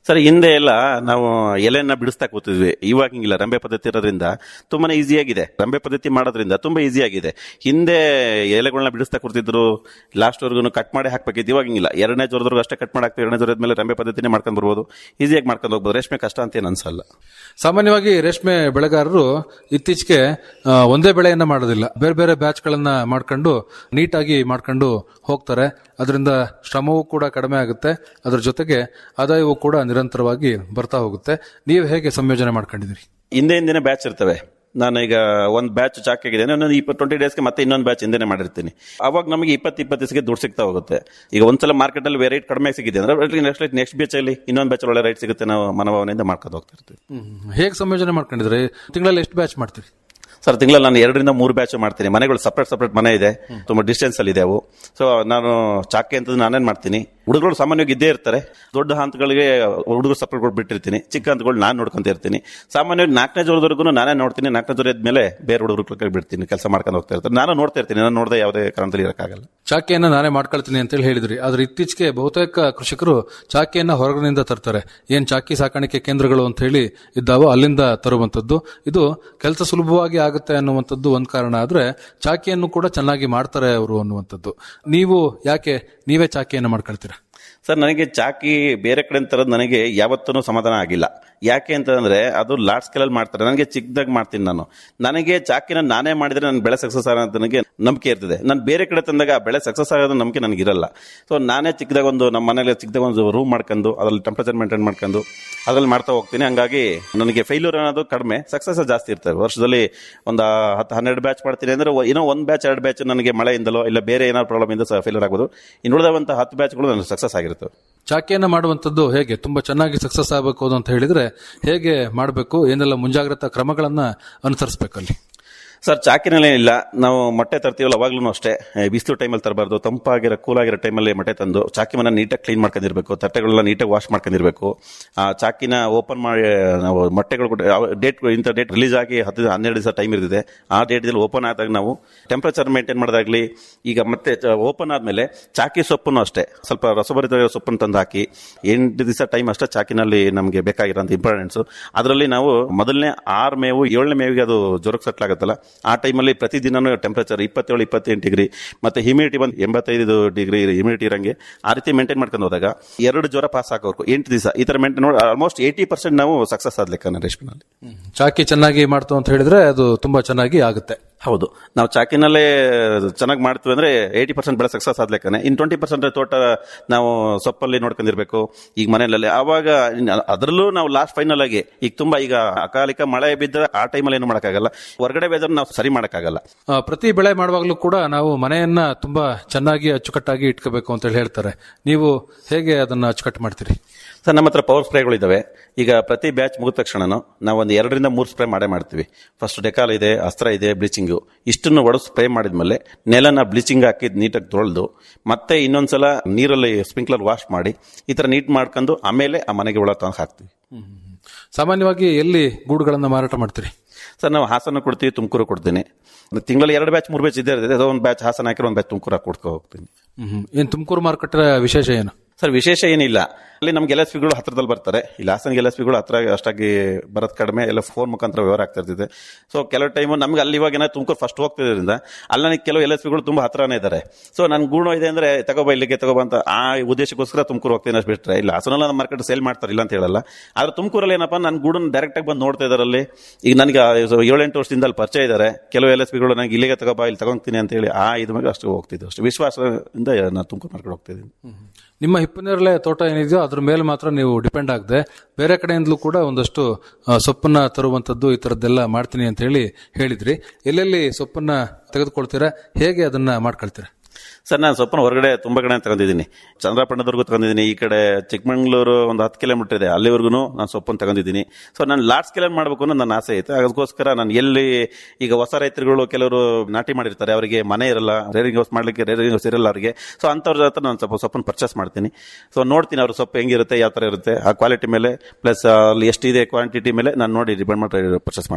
[SPEAKER 14] ಸರ್ ಹಿಂದೆ ಎಲ್ಲ ನಾವು ಎಲೆಯನ್ನ ಬಿಡಿಸ್ತಾ ಕೂತಿದ್ವಿ ಇವಾಗ ಹಿಂಗಿಲ್ಲ ರಂಬೆ ಪದ್ಧತಿ ಇರೋದ್ರಿಂದ ತುಂಬಾನೇ ಈಸಿ ಆಗಿದೆ ರಂಬೆ ಪದ್ಧತಿ ಮಾಡೋದ್ರಿಂದ ತುಂಬಾ ಈಸಿ ಆಗಿದೆ ಹಿಂದೆ ಎಲೆಗಳನ್ನ ಬಿಡಿಸ್ತಾ ಕೂರ್ತಿದ್ರು ಲಾಸ್ಟ್ ವರ್ಗು ಕಟ್ ಮಾಡಿ ಹಾಕ್ಬೇಕಿತ್ತು ಇವಾಗ ಹಿಂಗಿಲ್ಲ ಎರಡನೇ ಜೋರದವರೆಗೂ ಅಷ್ಟೇ ಕಟ್ ಮಾಡಿ ಹಾಕ್ತೀವಿ ಎರಡನೇ ಜೋರದ ಮೇಲೆ ರಂಬೆ ಪದ್ಧತಿನೇ ಮಾಡ್ಕೊಂಡು ಬರ್ಬೋದು ಈಸಿಯಾಗಿ ಮಾಡ್ಕೊಂಡು ಹೋಗ್ಬೋದು ರೇಷ್ಮೆ ಕಷ್ಟ ಅಂತ ಏನು ಅನ್ಸಲ್ಲ
[SPEAKER 13] ಸಾಮಾನ್ಯವಾಗಿ ರೇಷ್ಮೆ ಬೆಳೆಗಾರರು ಇತ್ತೀಚೆಗೆ ಆ, ಒಂದೇ ಬೆಳೆಯನ್ನ ಮಾಡೋದಿಲ್ಲ ಬೇರೆ ಬೇರೆ ಬ್ಯಾಚ್ಗಳನ್ನ ಮಾಡ್ಕೊಂಡು ನೀಟಾಗಿ ಮಾಡ್ಕೊಂಡು ಹೋಗ್ತಾರೆ ಅದರಿಂದ ಶ್ರಮವೂ ಕೂಡ ಕಡಿಮೆ ಆಗುತ್ತೆ ಅದರ ಜೊತೆಗೆ ಆದಾಯವೂ ಕೂಡ ನಿರಂತರವಾಗಿ ಬರ್ತಾ ಹೋಗುತ್ತೆ ನೀವು ಹೇಗೆ ಸಂಯೋಜನೆ ಮಾಡ್ಕೊಂಡಿದ್ದೀರಿ
[SPEAKER 14] ಹಿಂದೆ ಹಿಂದಿನ ಬ್ಯಾಚ್ ಇರ್ತವೆ ನಾನು ಈಗ ಒಂದು ಬ್ಯಾಚ್ ಚಾಕ್ ಆಗಿದೆ ಇನ್ನೊಂದು ಇಪ್ಪತ್ತು ಟ್ವೆಂಟಿ ಡೇಸ್ಗೆ ಮತ್ತೆ ಇನ್ನೊಂದು ಬ್ಯಾಚ್ ಹಿಂದೆನೆ ಮಾಡಿರ್ತೀನಿ ಅವಾಗ ನಮಗೆ ಇಪ್ಪತ್ತು ಇಪ್ಪತ್ತು ದಿವಸಕ್ಕೆ ದುಡ್ಡು ಸಿಗ್ತಾ ಹೋಗುತ್ತೆ ಈಗ ಒಂದ್ಸಲ ಮಾರ್ಕೆಟ್ ಅಲ್ಲಿ ರೇಟ್ ಕಡಿಮೆ ಸಿಗಿದೆ ಅಂದ್ರೆ ನೆಕ್ಸ್ಟ್ ನೆಕ್ಸ್ಟ್ ಬ್ಯಾಚ್ ಅಲ್ಲಿ ಇನ್ನೊಂದು ಬ್ಯಾಚ್ ಒಳ್ಳೆ ರೇಟ್ ಸಿಗುತ್ತೆ ನಾವು ಮನೋಭಾವನೆಯಿಂದ ಮಾಡ್ಕೊಂಡು ಹೋಗ್ತಾ ಇರ್ತೀವಿ
[SPEAKER 13] ಹೇಗೆ ಸಂಯೋಜನೆ ಮಾಡ್ಕೊಂಡಿದ್ರಿ ತಿಂಗಳಲ್ಲಿ ಎಷ್ಟು ಬ್ಯಾಚ್ ಮಾಡ್ತೀರಿ
[SPEAKER 14] ಸರ್ ತಿಂಗಳಲ್ಲಿ ನಾನು ಎರಡರಿಂದ ಮೂರು ಬ್ಯಾಚ್ ಮಾಡ್ತೀನಿ ಮನೆಗಳು ಸಪ್ರೇಟ್ ಸಪ್ರೇಟ್ ಮನೆ ಇದೆ ತುಂಬಾ ಡಿಸ್ಟೆನ್ಸ್ ಅಲ್ಲಿ ಇದೆ ಅವು ಸೊ ನಾನು ಚಾಕೆ ಅಂತ ನಾನೇನ್ ಮಾಡ್ತೀನಿ ಹುಡುಗರು ಸಾಮಾನ್ಯವಾಗಿ ಇದ್ದೇ ಇರ್ತಾರೆ ದೊಡ್ಡ ಹಂತಗಳಿಗೆ ಹುಡುಗರು ಸಪ್ರೇಟ್ ಕೊಟ್ಟು ಬಿಟ್ಟಿರ್ತೀನಿ ಚಿಕ್ಕ ಹಂತಗಳು ನಾನು ನೋಡ್ಕೊಂತ ಇರ್ತೀನಿ ಸಾಮಾನ್ಯವಾಗಿ ನಾಲ್ಕನೇ ಜೋರದವರೆಗೂ ನಾನೇ ನೋಡ್ತೀನಿ ನಾಲ್ಕನೇ ಜೋರ ಮೇಲೆ ಬೇರೆ ಹುಡುಗರು ಬಿಡ್ತೀನಿ ಕೆಲಸ ಮಾಡ್ಕೊಂಡು ಹೋಗ್ತಾ ಇರ್ತಾರೆ ನಾನು ನೋಡ್ತಾ ಇರ್ತೀನಿ ನಾನು ನೋಡದೆ ಯಾವುದೇ ಕಾರಣದಲ್ಲಿ ಇರೋಕ್ಕಾಗಲ್ಲ
[SPEAKER 13] ಚಾಕೆಯನ್ನ ನಾನೇ ಮಾಡ್ಕೊಳ್ತೀನಿ ಅಂತೇಳಿ ಹೇಳಿದ್ರಿ ಆದ್ರೆ ಇತ್ತೀಚೆಗೆ ಬಹುತೇಕ ಕೃಷಿಕರು ಚಾಕಿಯನ್ನ ಹೊರಗಿನಿಂದ ತರ್ತಾರೆ ಏನ್ ಚಾಕಿ ಸಾಕಾಣಿಕೆ ಕೇಂದ್ರಗಳು ಅಂತ ಹೇಳಿ ಇದ್ದಾವೋ ಅಲ್ಲಿಂದ ತರುವಂತದ್ದು ಇದು ಕೆಲಸ ಸುಲಭವಾಗಿ ಆಗುತ್ತೆ ಅನ್ನುವಂಥದ್ದು ಒಂದ್ ಕಾರಣ ಆದ್ರೆ ಚಾಕಿಯನ್ನು ಕೂಡ ಚೆನ್ನಾಗಿ ಮಾಡ್ತಾರೆ ಅವರು ಅನ್ನುವಂಥದ್ದು ನೀವು ಯಾಕೆ ನೀವೇ ಚಾಕಿಯನ್ನ ಮಾಡ್ಕೊಳ್ತೀರಾ
[SPEAKER 14] ಸರ್ ನನಗೆ ಚಾಕಿ ಬೇರೆ ಕಡೆ ತರೋದು ನನಗೆ ಯಾವತ್ತೂ ಸಮಾಧಾನ ಆಗಿಲ್ಲ ಯಾಕೆ ಅಂತಂದ್ರೆ ಅದು ಲಾರ್ಡ್ ಸ್ಕೇಲ್ ಅಲ್ಲಿ ಮಾಡ್ತಾರೆ ನನಗೆ ಚಿಕ್ಕದಾಗಿ ಮಾಡ್ತೀನಿ ನಾನು ನನಗೆ ಚಾಕಿನ ನಾನೇ ಮಾಡಿದ್ರೆ ನನ್ನ ಬೆಳೆ ಸಕ್ಸಸ್ ಆಗೋ ಅಂತ ನನಗೆ ನಂಬಿಕೆ ಇರ್ತದೆ ನಾನು ಬೇರೆ ಕಡೆ ತಂದಾಗ ಆ ಬೆಳೆ ಸಕ್ಸಸ್ ಆಗೋದು ನಂಬಿಕೆ ನನಗೆ ಇರಲ್ಲ ಸೊ ನಾನೇ ಚಿಕ್ಕದಾಗ ಒಂದು ನಮ್ಮ ಮನೇಲಿ ಚಿಕ್ಕದಾಗ ಒಂದು ರೂಮ್ ಮಾಡ್ಕೊಂಡು ಅದ್ರಲ್ಲಿ ಟೆಂಪರೇಚರ್ ಮೇಂಟೈನ್ ಮಾಡ್ಕೊಂಡು ಅದ್ರಲ್ಲಿ ಮಾಡ್ತಾ ಹೋಗ್ತೀನಿ ಹಂಗಾಗಿ ನನಗೆ ಫೇಲ್ಯೂರ್ ಅನ್ನೋದು ಕಡಿಮೆ ಸಕ್ಸಸ್ ಜಾಸ್ತಿ ಇರ್ತವೆ ವರ್ಷದಲ್ಲಿ ಒಂದು ಹತ್ತು ಹನ್ನೆರಡು ಬ್ಯಾಚ್ ಮಾಡ್ತೀನಿ ಅಂದ್ರೆ ಏನೋ ಒಂದು ಬ್ಯಾಚ್ ಎರಡು ಬ್ಯಾಚ್ ನನಗೆ ಮಳೆಯಿಂದಲೋ ಇಲ್ಲ ಬೇರೆ ಏನಾದ್ರು ಪ್ರಾಬ್ಲಮ್ ಇಂದ ಫೇಲ್ಯೂರ್ ಆಗ್ಬೋದು ಇನ್ನು ಉಳಿದವಂತ ಹತ್ತು ಬ್ಯಾಚ್ಗಳು ನನಗೆ ಸಕ್ಸಸ್ ಆಗಿರ್ತವೆ
[SPEAKER 13] ಚಾಕಿಯನ್ನ ಮಾಡುವಂತದ್ದು ಹೇಗೆ ತುಂಬಾ ಚೆನ್ನಾಗಿ ಸಕ್ಸಸ್ ಆಗಬೇಕು ಅಂತ ಹೇಳಿದ್ರೆ ಹೇಗೆ ಮಾಡಬೇಕು ಏನೆಲ್ಲ ಮುಂಜಾಗ್ರತಾ ಕ್ರಮಗಳನ್ನ ಅನುಸರಿಸಬೇಕಲ್ಲಿ
[SPEAKER 14] ಸರ್ ಚಾಕಿನಲ್ಲಿ ಇಲ್ಲ ನಾವು ಮೊಟ್ಟೆ ತರ್ತೀವಲ್ಲ ಅವಾಗ್ಲೂ ಅಷ್ಟೇ ಬಿಸಿಲು ಟೈಮಲ್ಲಿ ತರಬಾರ್ದು ತಂಪಾಗಿರೋ ಕೂಲ್ ಆಗಿರೋ ಟೈಮಲ್ಲಿ ಮೊಟ್ಟೆ ತಂದು ಚಾಕಿ ಮನ ನೀಟಾಗಿ ಕ್ಲೀನ್ ಮಾಡ್ಕೊಂಡಿರ್ಬೇಕು ತಟ್ಟೆಗಳೆಲ್ಲ ನೀಟಾಗಿ ವಾಶ್ ಮಾಡ್ಕೊಂಡಿರ್ಬೇಕು ಆ ಚಾಕಿನ ಓಪನ್ ಮಾಡಿ ನಾವು ಮೊಟ್ಟೆಗಳು ಡೇಟ್ ಇಂಥ ಡೇಟ್ ರಿಲೀಸ್ ಆಗಿ ಹತ್ತು ಹನ್ನೆರಡು ದಿವಸ ಟೈಮ್ ಇರ್ತದೆ ಆ ಡೇಟ್ದಲ್ಲಿ ಓಪನ್ ಆದಾಗ ನಾವು ಟೆಂಪರೇಚರ್ ಮೇಂಟೈನ್ ಮಾಡೋದಾಗ್ಲಿ ಈಗ ಮತ್ತೆ ಓಪನ್ ಆದ್ಮೇಲೆ ಚಾಕಿ ಸೊಪ್ಪನ್ನು ಅಷ್ಟೇ ಸ್ವಲ್ಪ ರಸಭರಿತ ಸೊಪ್ಪನ್ನು ತಂದು ಹಾಕಿ ಎಂಟು ದಿವಸ ಟೈಮ್ ಅಷ್ಟೇ ಚಾಕಿನಲ್ಲಿ ನಮಗೆ ಬೇಕಾಗಿರೋಂಥ ಇಂಪಾರ್ಟೆನ್ಸ್ ಅದರಲ್ಲಿ ನಾವು ಮೊದಲನೇ ಆರು ಮೇವು ಏಳನೇ ಮೇವಿಗೆ ಅದು ಜ್ವರಕ್ಕೆ ಸೆಟ್ಲ್ ಆಗುತ್ತಲ್ಲ ಆ ಟೈಮಲ್ಲಿ ಪ್ರತಿದಿನನೂ ಟೆಂಪರೇಚರ್ ಇಪ್ಪತ್ತೇಳು ಇಪ್ಪತ್ತೆಂಟು ಡಿಗ್ರಿ ಮತ್ತೆ ಹ್ಯೂಮಿಡಿಟಿ ಬಂದು ಎಂಬತ್ತೈದು ಡಿಗ್ರಿ ಹ್ಯೂಮಿಡಿಟಿ ಇರಂಗೆ ಆ ರೀತಿ ಮೇಂಟೈನ್ ಮಾಡ್ಕೊಂಡು ಹೋದಾಗ ಎರಡು ಜ್ವರ ಪಾಸ್ ಆಗೋರ್ಕು ಎಂಟು ದಿವಸ ಈ ತರ ಮೇಂಟೈನ್ ಮಾಡಿ ಆಲ್ಮೋಸ್ಟ್ ಏಯ್ಟಿ ಪರ್ಸೆಂಟ್ ನಾವು ಸಕ್ಸಸ್ ಆದ ಲೆಕ್ಕ ರೇಷ್ಮೆನಲ್ಲಿ
[SPEAKER 13] ಚಾಕಿ ಚೆನ್ನಾಗಿ ಮಾಡ್ತು ಅಂತ ಹೇಳಿದ್ರೆ ಅದು ತುಂಬಾ ಚೆನ್ನಾಗಿ ಆಗುತ್ತೆ
[SPEAKER 14] ಹೌದು ನಾವು ಚಾಕಿನಲ್ಲೇ ಚೆನ್ನಾಗಿ ಮಾಡ್ತೀವಿ ಅಂದ್ರೆ ಏಯ್ಟಿ ಪರ್ಸೆಂಟ್ ಬೆಳೆ ಸಕ್ಸಸ್ ಆದ ಲೆಕ್ಕನೆ ಇನ್ ಟ್ವೆಂಟಿ ಪರ್ಸೆಂಟ್ ತೋಟ ನಾವು ಸೊಪ್ಪಲ್ಲಿ ನೋಡ್ಕೊಂಡಿರ್ಬೇಕು ಈಗ ಮನೆಯಲ್ಲಿ ಆವಾಗ ಅದರಲ್ಲೂ ನಾವು ಲಾಸ್ಟ್ ಫೈನಲ್ ಆಗಿ ಈಗ ತುಂಬಾ ಈಗ ಅಕಾಲಿಕ ಮಳೆ ಬಿದ್ದರೆ ಆ ಟೈಮಲ್ಲಿ ಏನು ಮಾಡೋಕ್ಕಾಗಲ್ಲ ಹೊರಗಡೆ ವೆದರ್ ನಾವು ಸರಿ ಮಾಡೋಕ್ಕಾಗಲ್ಲ
[SPEAKER 13] ಆ, ಪ್ರತಿ ಬೆಳೆ ಮಾಡುವಾಗಲೂ ಕೂಡ ನಾವು ಮನೆಯನ್ನ ತುಂಬಾ ಚೆನ್ನಾಗಿ ಅಚ್ಚುಕಟ್ಟಾಗಿ ಇಟ್ಕೋಬೇಕು ಅಂತ ಹೇಳಿ ಹೇಳ್ತಾರೆ ನೀವು ಹೇಗೆ ಅದನ್ನ ಅಚ್ಚುಕಟ್ಟು ಮಾಡ್ತೀರಿ
[SPEAKER 14] ಸರ್ ನಮ್ಮ ಹತ್ರ ಪವರ್ ಸ್ಪ್ರೇಗಳು ಇದಾವೆ ಈಗ ಪ್ರತಿ ಬ್ಯಾಚ್ ಮುಗಿದ ತಕ್ಷಣನು ನಾವು ಒಂದು ಎರಡರಿಂದ ಮೂರು ಸ್ಪ್ರೇ ಮಾಡೇ ಮಾಡ್ತೀವಿ ಫಸ್ಟ್ ಡೆಕಾಲ್ ಇದೆ ಅಸ್ತ್ರ ಇದೆ ಬ್ಲೀಚಿಂಗು ಇಷ್ಟನ್ನು ಒಡೆದು ಸ್ಪ್ರೇ ಮಾಡಿದ್ಮೇಲೆ ನೆಲನ ಬ್ಲೀಚಿಂಗ್ ಹಾಕಿ ನೀಟಾಗಿ ತೊಳೆದು ಮತ್ತೆ ಇನ್ನೊಂದ್ಸಲ ನೀರಲ್ಲಿ ಸ್ಪ್ರಿಂಕ್ಲರ್ ವಾಶ್ ಮಾಡಿ ಈ ತರ ನೀಟ್ ಮಾಡ್ಕೊಂಡು ಆಮೇಲೆ ಆ ಮನೆಗೆ ಒಳ ತಂದು ಹಾಕ್ತೀವಿ
[SPEAKER 13] ಸಾಮಾನ್ಯವಾಗಿ ಎಲ್ಲಿ ಗೂಡುಗಳನ್ನ ಮಾರಾಟ ಮಾಡ್ತೀರಿ
[SPEAKER 14] ಸರ್ ನಾವು ಹಾಸನ ಕೊಡ್ತೀವಿ ತುಮಕೂರು ಕೊಡ್ತೀನಿ ತಿಂಗಳಲ್ಲಿ ಎರಡು ಬ್ಯಾಚ್ ಮೂರು ಬ್ಯಾಚ್ ಇದ್ದೇ ಇರ್ತದೆ ಅದೋ ಒಂದು ಬ್ಯಾಚ್ ಹಾಸನ ಹಾಕಿರೋ ಒಂದು ಬ್ಯಾಚ್ ತುಮಕೂರು ಕೊಡ್ಕೊ ಹೋಗ್ತೀನಿ
[SPEAKER 13] ಹ್ಮ್. ಏನ್ ತುಮಕೂರು ಮಾರುಕಟ್ಟೆ ವಿಶೇಷ ಏನು
[SPEAKER 14] ಸರ್ ವಿಶೇಷ ಏನಿಲ್ಲ ಅಲ್ಲಿ ನಮ್ಗೆ ಎಲ್ ಎಸ್ ಪಿಗಳು ಹತ್ರದಲ್ಲಿ ಬರ್ತಾರೆ ಇಲ್ಲಿ ಹಾಸನ ಎಲ್ ಎಸ್ ಪಿಗಳು ಹತ್ರ ಅಷ್ಟಾಗಿ ಬರೋದು ಕಡಿಮೆ ಎಲ್ಲ ಫೋನ್ ಮುಖಾಂತರ ವ್ಯವಹಾರ ಆಗ್ತಾ ಇರ್ತದೆ ಸೊ ಕೆಲವು ಟೈಮು ನಮ್ಗೆ ಅಲ್ಲಿ ಇವಾಗ ಏನೋ ತುಮಕೂರು ಫಸ್ಟ್ ಹೋಗ್ತಿದ್ರಿಂದ ಅಲ್ಲಿ ನನಗೆ ಕೆಲವು ಎಲ್ ಎಸ್ ಪಿಗಳು ತುಂಬಾ ಹತ್ರನೇ ಇದ್ದಾರೆ ಸೊ ನನ್ ಗೂಣ ಇದೆ ಅಂದ್ರೆ ತಗೋಬ ಇಲ್ಲಿಗೆ ತಗೋಬ ಅಂತ ಆ ಉದ್ದೇಶಕ್ಕೋಸ್ಕರ ತುಮಕೂರು ಹೋಗ್ತೀನಿ ಅಷ್ಟು ಬಿಟ್ರೆ ಇಲ್ಲ ಹಾಸನಲ್ಲಿ ನಮ್ಮ ಮಾರ್ಕೆಟ್ ಸೇಲ್ ಮಾಡ್ತಾರೆ ಇಲ್ಲ ಅಂತ ಹೇಳಲ್ಲ ಆದ್ರೆ ತುಮಕೂರಲ್ಲಿ ಏನಪ್ಪ ನನ್ನ ಗೂಡನ್ನ ಡೈರೆಕ್ಟ್ ಆಗಿ ಬಂದು ನೋಡ್ತಾ ಇದಾರಲ್ಲಿ ಈಗ ನನಗೆ ಏಳೆಂಟು ವರ್ಷದಿಂದ ಅಲ್ಲಿ ಪರಿಚಯ ಇದ್ದಾರೆ ಕೆಲವು ಎಲ್ ಎಸ್ ಪಿಗಳು ನನಗೆ ಇಲ್ಲಿಗೆ ತಗೋಬಾ ಇಲ್ಲಿ ತಗೊಂತೀನಿ ಅಂತ ಹೇಳಿ ಆ ಇದು ಮೇಲೆ ಅಷ್ಟು ಹೋಗ್ತಿದ್ದೆ ಅಷ್ಟು ವಿಶ್ವಾಸದಿಂದ ನಾನು ತುಮಕೂರು ಮಾರ್ಕೆಟ್ ಹೋಗ್ತಿದ್ದೀನಿ
[SPEAKER 13] ನಿಮ್ಮ ಹಿಪ್ಪನೇರಳೆ ತೋಟ ಏನಿದೆಯೋ ಅದ್ರ ಮೇಲೆ ಮಾತ್ರ ನೀವು ಡಿಪೆಂಡ್ ಆಗದೆ ಬೇರೆ ಕಡೆಯಿಂದಲೂ ಕೂಡ ಒಂದಷ್ಟು ಆ, ಸೊಪ್ಪನ್ನ ತರುವಂತದ್ದು ಈ ತರದ್ದೆಲ್ಲ ಮಾಡ್ತೀನಿ ಅಂತ ಹೇಳಿ ಹೇಳಿದ್ರಿ ಎಲ್ಲೆಲ್ಲಿ ಸೊಪ್ಪನ್ನ ತೆಗೆದುಕೊಳ್ತೀರಾ ಹೇಗೆ ಅದನ್ನ ಮಾಡ್ಕೊಳ್ತೀರಾ
[SPEAKER 14] ಸರ್ ನಾನು ಸೊಪ್ಪನ ಹೊರಗಡೆ ತುಂಬಾ ಕಡೆ ತಗೊಂಡಿದ್ದೀನಿ ಚಂದ್ರಪಟ್ಟಣದವರೆಗೂ ತಗೊಂಡಿದ್ದೀನಿ ಈ ಕಡೆ ಚಿಕ್ಕಮಂಗ್ಳೂರು ಒಂದು ಹತ್ತು ಕಿಲೋಮೀಟರ್ ಇದೆ ಅಲ್ಲಿವರೆಗೂ ನಾನು ಸೊಪ್ಪನ್ನು ತಗೊಂಡಿದ್ದೀನಿ ಸೊ ನಾನು ಲಾರ್ಜ್ ಸ್ಕೇಲ್ ಮಾಡಬೇಕು ಅನ್ನೋ ನನ್ನ ಆಸೆ ಐತೆ ಅದಕ್ಕೋಸ್ಕರ ನಾನು ಎಲ್ಲಿ ಈಗ ಹೊಸ ರೈತರುಗಳು ಕೆಲವರು ನಾಟಿ ಮಾಡಿರ್ತಾರೆ ಅವರಿಗೆ ಮನೆ ಇರಲ್ಲ ರೇರಿಂಗ್ ಹೌಸ್ ಮಾಡ್ಲಿಕ್ಕೆ ರೇರಿಂಗ್ ಹೌಸ್ ಇರಲ್ಲ ಅವರಿಗೆ ಸೊ ಅಂಥವ್ರ ಹತ್ರ ನಾನು ಸ್ವಲ್ಪ ಸೊಪ್ಪನ್ನು ಪರ್ಚೇಸ್ ಮಾಡ್ತೀನಿ ಸೊ ನೋಡ್ತೀನಿ ಅವ್ರ ಸೊಪ್ಪು ಹೆಂಗಿರುತ್ತೆ ಯಾವ ಥರ ಇರುತ್ತೆ ಆ ಕ್ವಾಲಿಟಿ ಮೇಲೆ ಪ್ಲಸ್ ಅಲ್ಲಿ ಎಷ್ಟಿದೆ ಕ್ವಾಂಟಿಟಿ ಮೇಲೆ ನಾನು ನೋಡಿ ಡಿಪೆಂಡ್ ಮಾಡಿ ಪರ್ಚೇಸ್ ಮಾಡ್ತೀನಿ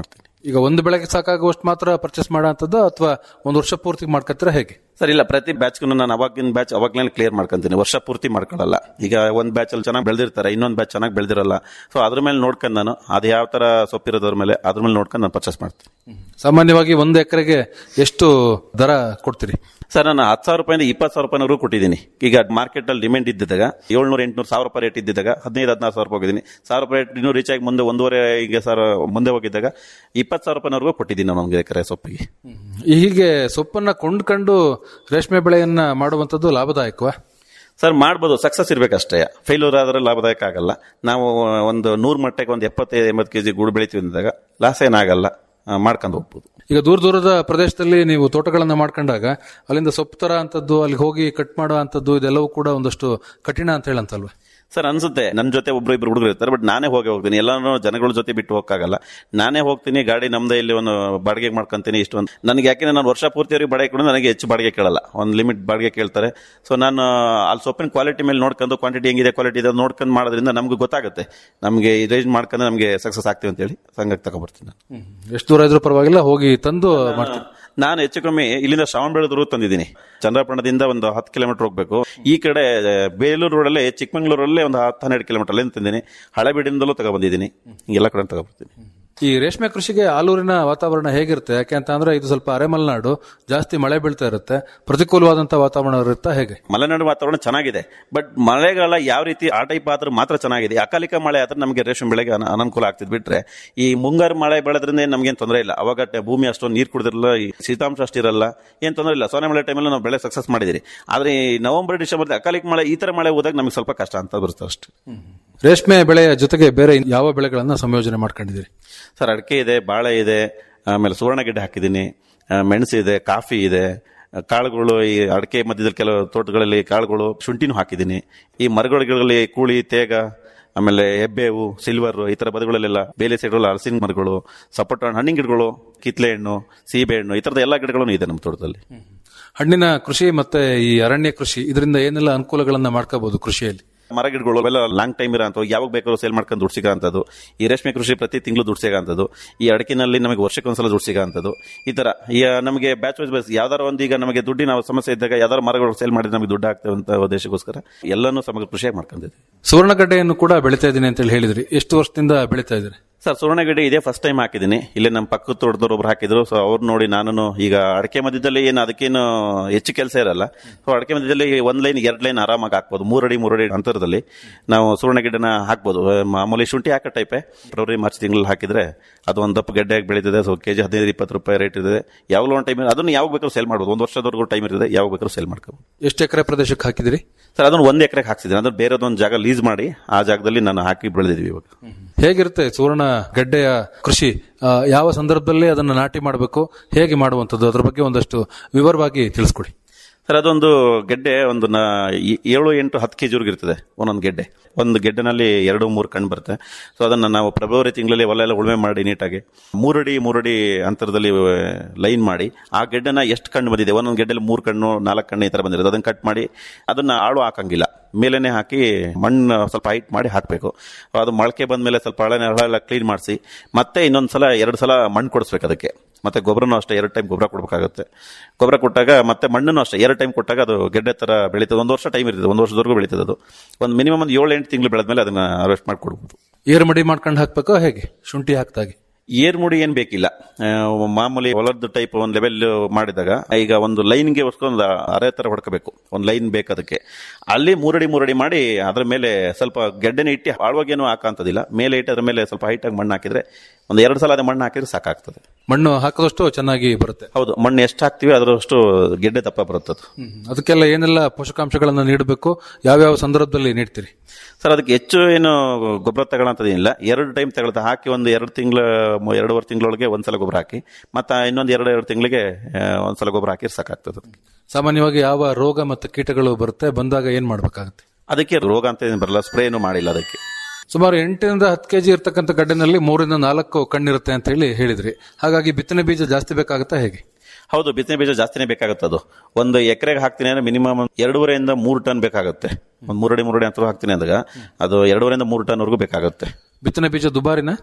[SPEAKER 13] ಈಗ ಒಂದು ಬೆಳೆಗೆ ಸಾಕಾಗುವಷ್ಟು ಮಾತ್ರ ಪರ್ಚೇಸ್ ಮಾಡೋಂಥದ್ದು ಅಥವಾ ಒಂದು ವರ್ಷ ಪೂರ್ತಿ ಮಾಡ್ಕೊತೀರಾ ಹೇಗೆ
[SPEAKER 14] ಸರ್ ಇಲ್ಲ ಪ್ರತಿ ಬ್ಯಾಚ್ಗೂ ನಾನು ಅವಾಗಿನ ಬ್ಯಾಚ್ ಅವಾಗ್ಲೇ ಕ್ಲಿಯರ್ ಮಾಡ್ಕೊಂತೀನಿ ವರ್ಷ ಪೂರ್ತಿ ಮಾಡ್ಕೊಳ್ಳಲ್ಲ ಈಗ ಒಂದ್ ಬ್ಯಾಚ್ ಅಲ್ಲಿ ಚೆನ್ನಾಗಿ ಬೆಳೆದಿರ್ತಾರೆ ಇನ್ನೊಂದು ಬ್ಯಾಚ್ ಚೆನ್ನಾಗಿ ಬೆಳೆದಿರಲ್ಲ ಸೊ ಅದ್ರ ಮೇಲೆ ನೋಡ್ಕೊಂಡು ನಾನು ಅದು ಯಾವ ತರ ಸೊಪ್ಪಿರೋದ್ರ ಮೇಲೆ ಅದ್ರ ಮೇಲೆ ನೋಡ್ಕೊಂಡು ನಾನು ಪರ್ಚೇಸ್ ಮಾಡ್ತೀನಿ
[SPEAKER 13] ಸಾಮಾನ್ಯವಾಗಿ ಒಂದು ಎಕರೆಗೆ ಎಷ್ಟು ದರ ಕೊಡ್ತೀರಿ
[SPEAKER 14] ಸರ್ ನಾನು ಹತ್ತು ಸಾವಿರ ರೂಪಾಯಿಂದ ಇಪ್ಪತ್ತು ಸಾವಿರ ರೂಪಾಯಿನವರೆಗೂ ಕೊಟ್ಟಿದ್ದೀನಿ ಈಗ ಮಾರ್ಕೆಟ್ ಅಲ್ಲಿ ಡಿಮ್ಯಾಂಡ್ ಇದ್ದಿದ್ದಾಗ ಏಳ್ನೂರ ಎಂಟ್ನೂರು ಸಾವಿರ ರೂಪಾಯಿ ರೇಟ್ ಇದ್ದಿದ್ದಾಗ ಹದಿನೈದು ಹದಿನಾರು ಸಾವಿರ ರೂಪಾಯಿ ಹೋಗಿದ್ದೀನಿ ಸಾವಿರ ರೂಪಾಯಿ ರೇಟ್ ಇನ್ನೂ ರೀಚ್ ಆಗಿ ಮುಂದೆ ಒಂದೂವರೆ ಈಗ ಸರ್ ಮುಂದೆ ಹೋಗಿದ್ದಾಗ ಇಪ್ಪತ್ತು ಸಾವಿರ ರೂಪಾಯಿನವರೆಗೂ ಕೊಟ್ಟಿದ್ದೀನಿ ನಾನು ಒಂದು ಎಕರೆ ಸೊಪ್ಪಿಗೆ
[SPEAKER 13] ಹೀಗೆ ಸೊಪ್ಪನ್ನ ಕೊಂಡ್ಕೊಂಡು ರೇಷ್ಮೆ ಬೆಳೆಯನ್ನ ಮಾಡುವಂಥದ್ದು ಲಾಭದಾಯಕವಾ
[SPEAKER 14] ಸರ್ ಮಾಡ್ಬೋದು ಸಕ್ಸಸ್ ಇರ್ಬೇಕಷ್ಟೇ ಫೇಲ್ಯೂರ್ ಆದ್ರೆ ಲಾಭದಾಯಕ ಆಗಲ್ಲ ನಾವು ಒಂದು ನೂರು ಮಟ್ಟಕ್ಕೆ ಒಂದು ಎಪ್ಪತ್ತೈದು ಎಂಬತ್ತು ಕೆಜಿ ಗೂಡು ಬೆಳಿತೀವಿ ಅಂದಾಗ ಲಾಸ್ ಏನಾಗಲ್ಲ ಆ, ಮಾಡ್ಕೊಂಡು ಹೋಗ್ಬೋದು
[SPEAKER 13] ಈಗ ದೂರ ದೂರದ ಪ್ರದೇಶದಲ್ಲಿ ನೀವು ತೋಟಗಳನ್ನ ಮಾಡ್ಕೊಂಡಾಗ ಅಲ್ಲಿಂದ ಸೊಪ್ಪು ತರ ಅಂತದ್ದು ಅಲ್ಲಿಗೆ ಹೋಗಿ ಕಟ್ ಮಾಡೋ ಅಂತದ್ದು ಇದೆಲ್ಲವೂ ಕೂಡ ಒಂದಷ್ಟು ಕಠಿಣ ಅಂತ ಹೇಳಂತಲ್ವಾ
[SPEAKER 14] ಸರ್ ಅನ್ಸುತ್ತೆ ನನ್ನ ಜೊತೆ ಒಬ್ರು ಇಬ್ರು ಹುಡುಗರು ಇರ್ತಾರೆ ಬಟ್ ನಾನೇ ಹೋಗಿ ಹೋಗ್ತೀನಿ ಎಲ್ಲಾನು ಜನಗಳ ಜೊತೆ ಬಿಟ್ಟು ಹೋಗಕ್ಕಾಗಲ್ಲ ನಾನೇ ಹೋಗ್ತೀನಿ ಗಾಡಿ ನಮ್ದೇ ಇಲ್ಲಿ ಒಂದು ಬಾಡಿಗೆ ಮಾಡ್ಕೊಂತೀನಿ ಇಷ್ಟು ಒಂದು ನನಗೆ ಯಾಕೆಂದ್ರೆ ನಾನು ವರ್ಷ ಪೂರ್ತಿಯವರೆಗೆ ಬಾಡಿಗೆ ಕೊಡು ನನಗೆ ಹೆಚ್ಚು ಬಾಡಿಗೆ ಕೇಳಲ್ಲ ಒಂದು ಲಿಮಿಟ್ ಬಾಡಿಗೆ ಕೇಳ್ತಾರೆ ಸೊ ನಾನು ಅಲ್ಲಿ ಸೊಪ್ಪಿನ ಕ್ವಾಲಿಟಿ ಮೇಲೆ ನೋಡ್ಕೊಂಡು ಕ್ವಾಂಟಿಟಿ ಹೆಂಗಿದೆ ಕ್ವಾಲಿಟಿ ಇದೆ ನೋಡ್ಕೊಂಡು ಮಾಡೋದ್ರಿಂದ ನಮ್ಗೆ ಗೊತ್ತಾಗುತ್ತೆ ನಮಗೆ ಈ ರೇಂಜ್ ಮಾಡ್ಕೊಂಡು ನಮಗೆ ಸಕ್ಸಸ್ ಆಗ್ತೀವಿ ಅಂತೇಳಿ ಸಂಘಕ್ಕೆ ತಗೊಬರ್ತೀನಿ ನಾನು
[SPEAKER 13] ಎಷ್ಟು ದೂರ ಇದ್ರೂ ಪರವಾಗಿಲ್ಲ ಹೋಗಿ ತಂದು ಮಾಡ್ತೀನಿ
[SPEAKER 14] ನಾನು ಹೆಚ್ಚು ಕಮ್ಮಿ ಇಲ್ಲಿಂದ ಶ್ರವಣ ಬೆಳದೂರು ತಂದಿದ್ದೀನಿ ಚಂದ್ರಪಟ್ಟಣದಿಂದ ಒಂದು ಹತ್ತು ಕಿಲೋಮೀಟರ್ ಹೋಗ್ಬೇಕು ಈ ಕಡೆ ಬೇಲೂರು ರೋಡಲ್ಲೇ ಚಿಕ್ಕಮಂಗ್ಳೂರಲ್ಲೇ ಒಂದು ಹತ್ತು ಹನ್ನೆರಡು ಕಿಲೋಮೀಟರ್ ಅಲ್ಲೇ ತಂದಿದ್ದೀನಿ ಹಳೆಬೀಡಿಂದಲೂ ತಗೊಬಂದಿದ್ದೀನಿ ಎಲ್ಲ ಕಡೆ ತಗೊಬರ್ತೀನಿ
[SPEAKER 13] ಈ ರೇಷ್ಮೆ ಕೃಷಿಗೆ ಆಲೂರಿನ ವಾತಾವರಣ ಹೇಗಿರುತ್ತೆ ಯಾಕೆ ಅಂತ ಅಂದ್ರೆ ಇದು ಸ್ವಲ್ಪ ಅರೆಮಲೆನಾಡು ಜಾಸ್ತಿ ಮಳೆ ಬೀಳ್ತಾ ಇರುತ್ತೆ ಪ್ರತಿಕೂಲವಾದಂತ ವಾತಾವರಣ ಇರುತ್ತಾ ಹೇಗೆ
[SPEAKER 14] ಮಲೆನಾಡು ವಾತಾವರಣ ಚೆನ್ನಾಗಿದೆ ಬಟ್ ಮಳೆಗಾಲ ಯಾವ ರೀತಿ ಆ ಟೈಪ್ ಆದ್ರೆ ಮಾತ್ರ ಚೆನ್ನಾಗಿದೆ ಅಕಾಲಿಕ ಮಳೆ ಆದ್ರೆ ನಮಗೆ ರೇಷ್ಮೆ ಬೆಳೆಗೆ ಅನ- ಅನಾನುಕೂಲ ಆಗ್ತಿದ್ ಬಿಟ್ರೆ ಈ ಮುಂಗಾರು ಮಳೆ ಬೆಳೆದ್ರಿಂದ ನಮ್ಗೇನ್ ತೊಂದರೆ ಇಲ್ಲ ಅವಾಗ ಟ- ಭೂಮಿ ಅಷ್ಟೊಂದು ನೀರು ಕುಡಿದಿರಲ್ಲ ಈ ಶೀತಾಂಶ ಅಷ್ಟಿರಲ್ಲ ಏನ್ ತೊಂದರೆ ಇಲ್ಲ ಸೋನೆ ಮಳೆ ಟೈಮಲ್ಲಿ ನಾವು ಬೆಳೆ ಸಕ್ಸಸ್ ಮಾಡಿದಿರಿ ಆದ್ರೆ ಈ ನವೆಂಬರ್ ಡಿಸೆಂಬರ್ ಅಕಾಲಿಕ ಮಳೆ ಈ ತರ ಮಳೆ ಹೋದಾಗ ನಮಗೆ ಸ್ವಲ್ಪ ಕಷ್ಟ ಅಂತ ಬರುತ್ತೆ ಅಷ್ಟೇ
[SPEAKER 13] ರೇಷ್ಮೆ ಬೆಳೆಯ ಜೊತೆಗೆ ಬೇರೆ ಯಾವ ಬೆಳೆಗಳನ್ನ ಸಂಯೋಜನೆ ಮಾಡ್ಕೊಂಡಿದ್ದೀರಿ
[SPEAKER 14] ಸರ್ ಅಡಿಕೆ ಇದೆ ಬಾಳೆ ಇದೆ ಆಮೇಲೆ ಸುವರ್ಣಗೆಡ್ಡೆ ಹಾಕಿದ್ದೀನಿ ಆ, ಮೆಣಸು ಇದೆ ಕಾಫಿ ಇದೆ ಆ, ಕಾಳುಗಳು ಈ ಅಡಿಕೆ ಮಧ್ಯದಲ್ಲಿ ಕೆಲವು ತೋಟಗಳಲ್ಲಿ ಕಾಳುಗಳು ಶುಂಠಿನೂ ಹಾಕಿದ್ದೀನಿ ಈ ಮರಗಳಲ್ಲಿ ಕೂಳಿ ತೇಗ ಆಮೇಲೆ ಹೆಬ್ಬೇವು ಸಿಲ್ವರ್ ಈ ತರ ಬದುಗಳಲ್ಲೆಲ್ಲ ಬೇಲೆ ಸೈಡ್ಗಳು ಹಲಸಿನ ಮರಗಳು ಸಪೋಟ ಹಣ್ಣು ಹಣ್ಣಿನ ಗಿಡಗಳು ಕಿತ್ಲೆ ಹಣ್ಣು ಸೀಬೆ ಹಣ್ಣು ಈ ತರದ ಎಲ್ಲ ಗಿಡಗಳು ಇದೆ ನಮ್ಮ ತೋಟದಲ್ಲಿ
[SPEAKER 13] ಹಣ್ಣಿನ ಕೃಷಿ ಮತ್ತೆ ಈ ಅರಣ್ಯ ಕೃಷಿ ಇದರಿಂದ ಏನೆಲ್ಲ ಅನುಕೂಲಗಳನ್ನ ಮಾಡ್ಕೋಬಹುದು ಕೃಷಿಯಲ್ಲಿ
[SPEAKER 14] ಮರ ಗಿಡಗಳು ಅವೆಲ್ಲ ಲಾಂಗ್ ಟೈಮ್ ಇರೋ ಯಾವಾಗ ಬೇಕಾದ್ರೂ ಸೇಲ್ ಮಾಡ್ಕೊಂಡು ದುಡ್ಡು ಸಿಗೋ ಅಂತದ್ದು ಈ ರೇಷ್ಮೆ ಕೃಷಿ ಪ್ರತಿ ತಿಂಗಳು ದುಡ್ಡು ಸಿಗೋ ಅಂತದ್ದು ಈ ಅಡಕಿನಲ್ಲಿ ನಮಗೆ ವರ್ಷಕ್ಕೊಂದ್ಸಲ ದುಡ್ಡು ಸಿಗೋ ಅಂತದ್ದು ಈ ತರ ಈ ನಮಗೆ ಬ್ಯಾಚ್ ವೈಸ್ ಬೇಸ್ ಯಾವ್ದಾರ ಒಂದು ಈಗ ನಮಗೆ ದುಡ್ಡಿನ ಸಮಸ್ಯೆ ಇದ್ದಾಗ ಯಾವ್ದಾರ ಮರಗಳು ಸೇಲ್ ಮಾಡಿದ್ರೆ ನಮಗೆ ದುಡ್ಡು ಆಗ್ತವೆ ಅಂತ ಉದ್ದೇಶಕ್ಕೋಸ್ಕರ ಎಲ್ಲಾನು ಸಮಗ್ರ ಕೃಷಿಯಾಗಿ ಮಾಡ್ಕೊಂಡಿದ್ದೀವಿ
[SPEAKER 13] ಸುವರ್ಣಗಡ್ಡೆಯನ್ನು ಕೂಡ ಬೆಳಿತಾ ಇದ್ದೀನಿ ಅಂತ ಹೇಳಿ ಹೇಳಿದ್ರಿ ಎಷ್ಟು ವರ್ಷದಿಂದ ಬೆಳಿತಾ ಇದ್ದೀರಿ
[SPEAKER 14] ಸರ್ ಸುವರ್ಣಗಡ್ಡೆ ಇದೇ ಫಸ್ಟ್ ಟೈಮ್ ಹಾಕಿದ್ದೀನಿ ಇಲ್ಲೇ ನಮ್ಮ ಪಕ್ಕದ ತೋಟದವ್ರು ಒಬ್ರು ಹಾಕಿದ್ರು ಸೊ ಅವ್ರು ನೋಡಿ ನಾನು ಈಗ ಅಡಕೆ ಮಧ್ಯದಲ್ಲಿ ಏನು ಅದಕ್ಕೇನು ಹೆಚ್ಚು ಕೆಲಸ ಇರಲ್ಲ ಸೊ ಅಡಕೆ ಮಧ್ಯದಲ್ಲಿ ಒಂದ್ ಲೈನ್ ಎರಡ್ ಲೈನ್ ಆರಾಮಾಗಿ ಹಾಕ್ಬೋದು ಮೂರಡಿ ಮೂರಡಿ ಅಂತರದಲ್ಲಿ ನಾವು ಸುವರ್ಣಗೆಡ್ಡೆನ ಹಾಕ್ಬೋದು ಮಾಮೂಲಿ ಶುಂಠಿ ಹಾಕೋ ಟೈಪೇ ಫೆಬ್ರವರಿ ಮಾರ್ಚ್ ತಿಂಗಳಲ್ಲಿ ಹಾಕಿದ್ರೆ ಅದು ಒಂದು ದಪ್ಪ ಗೆಡ್ಡೆಯಾಗಿ ಬೆಳೀತದೆ ಸೊ ಕೆಜಿ ಹದಿನೈದು ಇಪ್ಪತ್ತು ರೂಪಾಯಿ ರೇಟ್ ಇದೆ ಯಾವಾಗಲೂ ಒಂದು ಟೈಮ್ ಅದನ್ನು ಯಾವಾಗ ಬೇಕಾದ್ರೂ ಸೇಲ್ ಮಾಡ್ಬೋದು ಒಂದು ವರ್ಷದವರೆಗೂ ಟೈಮ್ ಇರ್ತದೆ ಯಾವಾಗ ಬೇಕಾದ್ರೂ ಸೇಲ್ ಮಾಡ್ಕೋಬೋದು
[SPEAKER 13] ಎಷ್ಟು ಎಕರೆ ಪ್ರದೇಶಕ್ಕೆ ಹಾಕಿದಿರಿ
[SPEAKER 14] ಸರ್ ಅದನ್ನು ಒಂದು ಎಕರೆಗೆ ಹಾಕ್ಸಿದ್ದೀನಿ ಅಂದ್ರೆ ಬೇರೆದೊಂದು ಜಾಗ ಲೀಸ್ ಮಾಡಿ ಆ ಜಾಗದಲ್ಲಿ ನಾನು ಹಾಕಿ ಬೆಳೆದಿದ್ವಿ ಇವಾಗ
[SPEAKER 13] ಹೇಗಿರುತ್ತೆ ಸುವರ್ಣ ಗಡ್ಡೆಯ ಕೃಷಿ ಆ, ಯಾವ ಸಂದರ್ಭದಲ್ಲಿ ಅದನ್ನ ನಾಟಿ ಮಾಡಬೇಕು ಹೇಗೆ ಮಾಡುವಂಥದ್ದು ಅದ್ರ ಬಗ್ಗೆ ಒಂದಷ್ಟು ವಿವರವಾಗಿ ತಿಳಿಸ್ಕೊಡಿ
[SPEAKER 14] ಸರ್ ಅದೊಂದು ಗೆಡ್ಡೆ ಒಂದು ನ- ಈ- ಏಳು ಎಂಟು ಹತ್ತು ಕೆಜಿ ಇರ್ತದೆ ಒಂದೊಂದು ಗೆಡ್ಡೆ ಒಂದು ಗೆಡ್ಡೆನಲ್ಲಿ ಎರಡು ಮೂರು ಕಣ್ಣು ಬರುತ್ತೆ ಸೊ ಅದನ್ನ ನಾವು ಫೆಬ್ರವರಿ ತಿಂಗಳಲ್ಲಿ ಹೊಲ ಎಲ್ಲ ಉಳುಮೆ ಮಾಡಿ ನೀಟಾಗಿ ಮೂರಡಿ ಮೂರಡಿ ಅಂತರದಲ್ಲಿ ಲೈನ್ ಮಾಡಿ ಆ ಗೆಡ್ಡೆನ ಎಷ್ಟು ಕಣ್ಣು ಬಂದಿದೆ ಒಂದೊಂದು ಗೆಡ್ಡೆಲಿ ಮೂರು ಕಣ್ಣು ನಾಲ್ಕು ಕಣ್ಣು ಈ ತರ ಬಂದಿರೋದು ಅದನ್ನ ಕಟ್ ಮಾಡಿ ಅದನ್ನ ಆಳು ಹಾಕಂಗಿಲ್ಲ ಮೇಲೇನೆ ಹಾಕಿ ಮಣ್ಣು ಸ್ವಲ್ಪ ಹೈಟ್ ಮಾಡಿ ಹಾಕಬೇಕು ಅದು ಮೊಳಕೆ ಬಂದ ಮೇಲೆ ಸ್ವಲ್ಪ ಹಳೆ ಹಳ ಎಲ್ಲ ಕ್ಲೀನ್ ಮಾಡಿಸಿ ಮತ್ತೆ ಇನ್ನೊಂದು ಸಲ ಎರಡು ಸಲ ಮಣ್ಣು ಕೊಡಿಸ್ಬೇಕು ಅದಕ್ಕೆ ಮತ್ತೆ ಗೊಬ್ಬರನೂ ಅಷ್ಟೇ ಎರಡು ಟೈಮ್ ಗೊಬ್ಬರ ಕೊಡಬೇಕಾಗುತ್ತೆ ಗೊಬ್ಬರ ಕೊಟ್ಟಾಗ ಮತ್ತೆ ಮಣ್ಣನ್ನು ಅಷ್ಟೇ ಎರಡು ಟೈಮ್ ಕೊಟ್ಟಾಗ ಅದು ಗೆಡ್ಡೆ ತರ ಬೆಳೀತದೆ ಒಂದು ವರ್ಷ ಟೈಮ್ ಇರ್ತದೆ ಒಂದು ವರ್ಷದವರೆಗೂ ಬೆಳೀತದೆ ಅದು ಒಂದು ಮಿನಿಮಮ್ ಒಂದು ಏಳು ಎಂಟು ತಿಂಗಳು ಬೆಳೆದ್ಮೇಲೆ ಅದನ್ನ ಹಾರ್ವೆಸ್ಟ್ ಮಾಡಿ ಕೊಡ್ಬೋದು
[SPEAKER 13] ಏರು ಮಡಿ ಮಾಡ್ಕೊಂಡು ಹಾಕ್ಬೇಕು ಹೇಗೆ ಶುಂಠಿ ಹಾಕ್ದಾಗೆ
[SPEAKER 14] ಏರ್ ಮುಡಿ ಏನ್ ಬೇಕಿಲ್ಲ ಆ, ಮಾಮೂಲಿ ಹೊಲದ ಟೈಪ್ ಒಂದು ಲೆವೆಲ್ ಮಾಡಿದಾಗ ಈಗ ಒಂದು ಲೈನ್ಗೆ ಒಂದು ಅರೆ ತರ ಹೊಡ್ಕೋಬೇಕು ಒಂದು ಲೈನ್ ಬೇಕು ಅದಕ್ಕೆ ಅಲ್ಲಿ ಮೂರಡಿ ಮೂರಡಿ ಮಾಡಿ ಅದ್ರ ಮೇಲೆ ಸ್ವಲ್ಪ ಗೆಡ್ಡೆನ ಇಟ್ಟು ಆಳ್ವಾಗೇನು ಹಾಕಂತದಿಲ್ಲ ಮೇಲೆ ಇಟ್ಟು ಅದ್ರ ಮೇಲೆ ಸ್ವಲ್ಪ ಹೈಟ್ ಆಗಿ ಮಣ್ಣು ಹಾಕಿದ್ರೆ ಒಂದು ಎರಡು ಸಲ ಅದೇ ಮಣ್ಣು ಹಾಕಿದ್ರೆ ಸಾಕಾಗ್ತದೆ
[SPEAKER 13] ಮಣ್ಣು ಹಾಕಿದಷ್ಟು ಚೆನ್ನಾಗಿ ಬರುತ್ತೆ
[SPEAKER 14] ಹೌದು ಮಣ್ಣು ಎಷ್ಟು ಹಾಕ್ತಿವಿ ಅದರಷ್ಟು ಗೆಡ್ಡೆ ದಪ್ಪ ಬರುತ್ತೆ ಅದು.
[SPEAKER 13] ಅದಕ್ಕೆಲ್ಲ ಏನೆಲ್ಲ ಪೋಷಕಾಂಶಗಳನ್ನ ನೀಡಬೇಕು ಯಾವ್ಯಾವ ಸಂದರ್ಭದಲ್ಲಿ ನೀಡ್ತೀರಿ
[SPEAKER 14] ಸರ್ ಅದಕ್ಕೆ ಹೆಚ್ಚು ಏನು ಗೊಬ್ಬರ ತಗೊಳ್ಳೋಂಥದ್ದೇನಿಲ್ಲ ಎರಡು ಟೈಮ್ ತಗೊಳ್ತಾ ಹಾಕಿ ಒಂದು ಎರಡು ತಿಂಗಳ ಎರಡೂವರೆ ತಿಂಗಳೊಳಗೆ ಒಂದ್ಸಲ ಗೊಬ್ಬರ ಹಾಕಿ ಮತ್ತೆ ಇನ್ನೊಂದು ಎರಡು ಎರಡು ತಿಂಗಳಿಗೆ ಆ, ಒಂದ್ಸಲ ಗೊಬ್ಬರ ಹಾಕಿ ಸಾಕಾಗ್ತದೆ ಅದಕ್ಕೆ.
[SPEAKER 13] ಸಾಮಾನ್ಯವಾಗಿ ಯಾವ ರೋಗ ಮತ್ತು ಕೀಟಗಳು ಬರುತ್ತೆ ಬಂದಾಗ ಏನ್ ಮಾಡ್ಬೇಕಾಗುತ್ತೆ
[SPEAKER 14] ಅದಕ್ಕೆ ರೋಗ ಅಂತ ಏನು ಬರಲ್ಲ ಸ್ಪ್ರೇ ಏನು ಮಾಡಿಲ್ಲ ಅದಕ್ಕೆ
[SPEAKER 13] ಸುಮಾರು ಎಂಟರಿಂದ ಹತ್ತು ಕೆಜಿ ಇರ್ತಕ್ಕಂಥ ಗಡ್ಡೆನಲ್ಲಿ ಮೂರಿಂದ ನಾಲ್ಕು ಕಣ್ಣಿರುತ್ತೆ ಅಂತ ಹೇಳಿ ಹೇಳಿದ್ರಿ ಹಾಗಾಗಿ ಬಿತ್ತನೆ ಬೀಜ ಜಾಸ್ತಿ ಬೇಕಾಗುತ್ತಾ ಹೇಗೆ
[SPEAKER 14] ಹೌದು ಬಿತ್ತನೆ ಬೀಜ ಜಾಸ್ತಿನೇ ಬೇಕಾಗುತ್ತೆ ಅದು ಒಂದು ಎಕರೆಗೆ ಹಾಕ್ತೀನಿ ಅಂದ್ರೆ ಮಿನಿಮಮ್ ಎರಡೂವರೆಯಿಂದ ಮೂರು ಟನ್ ಬೇಕಾಗುತ್ತೆ ಒಂದು ಮೂರಡಿ ಮೂರಡಿ ಅಂತ ಹಾಕ್ತೀನಿ ಅಂದಾಗ ಅದು ಎರಡೂವರೆಯಿಂದ ಮೂರು ಟನ್ ವರೆಗೂ ಬೇಕಾಗುತ್ತೆ
[SPEAKER 13] ಬಿತ್ತನೆ ಬೀಜ ದುಬಾರಿನ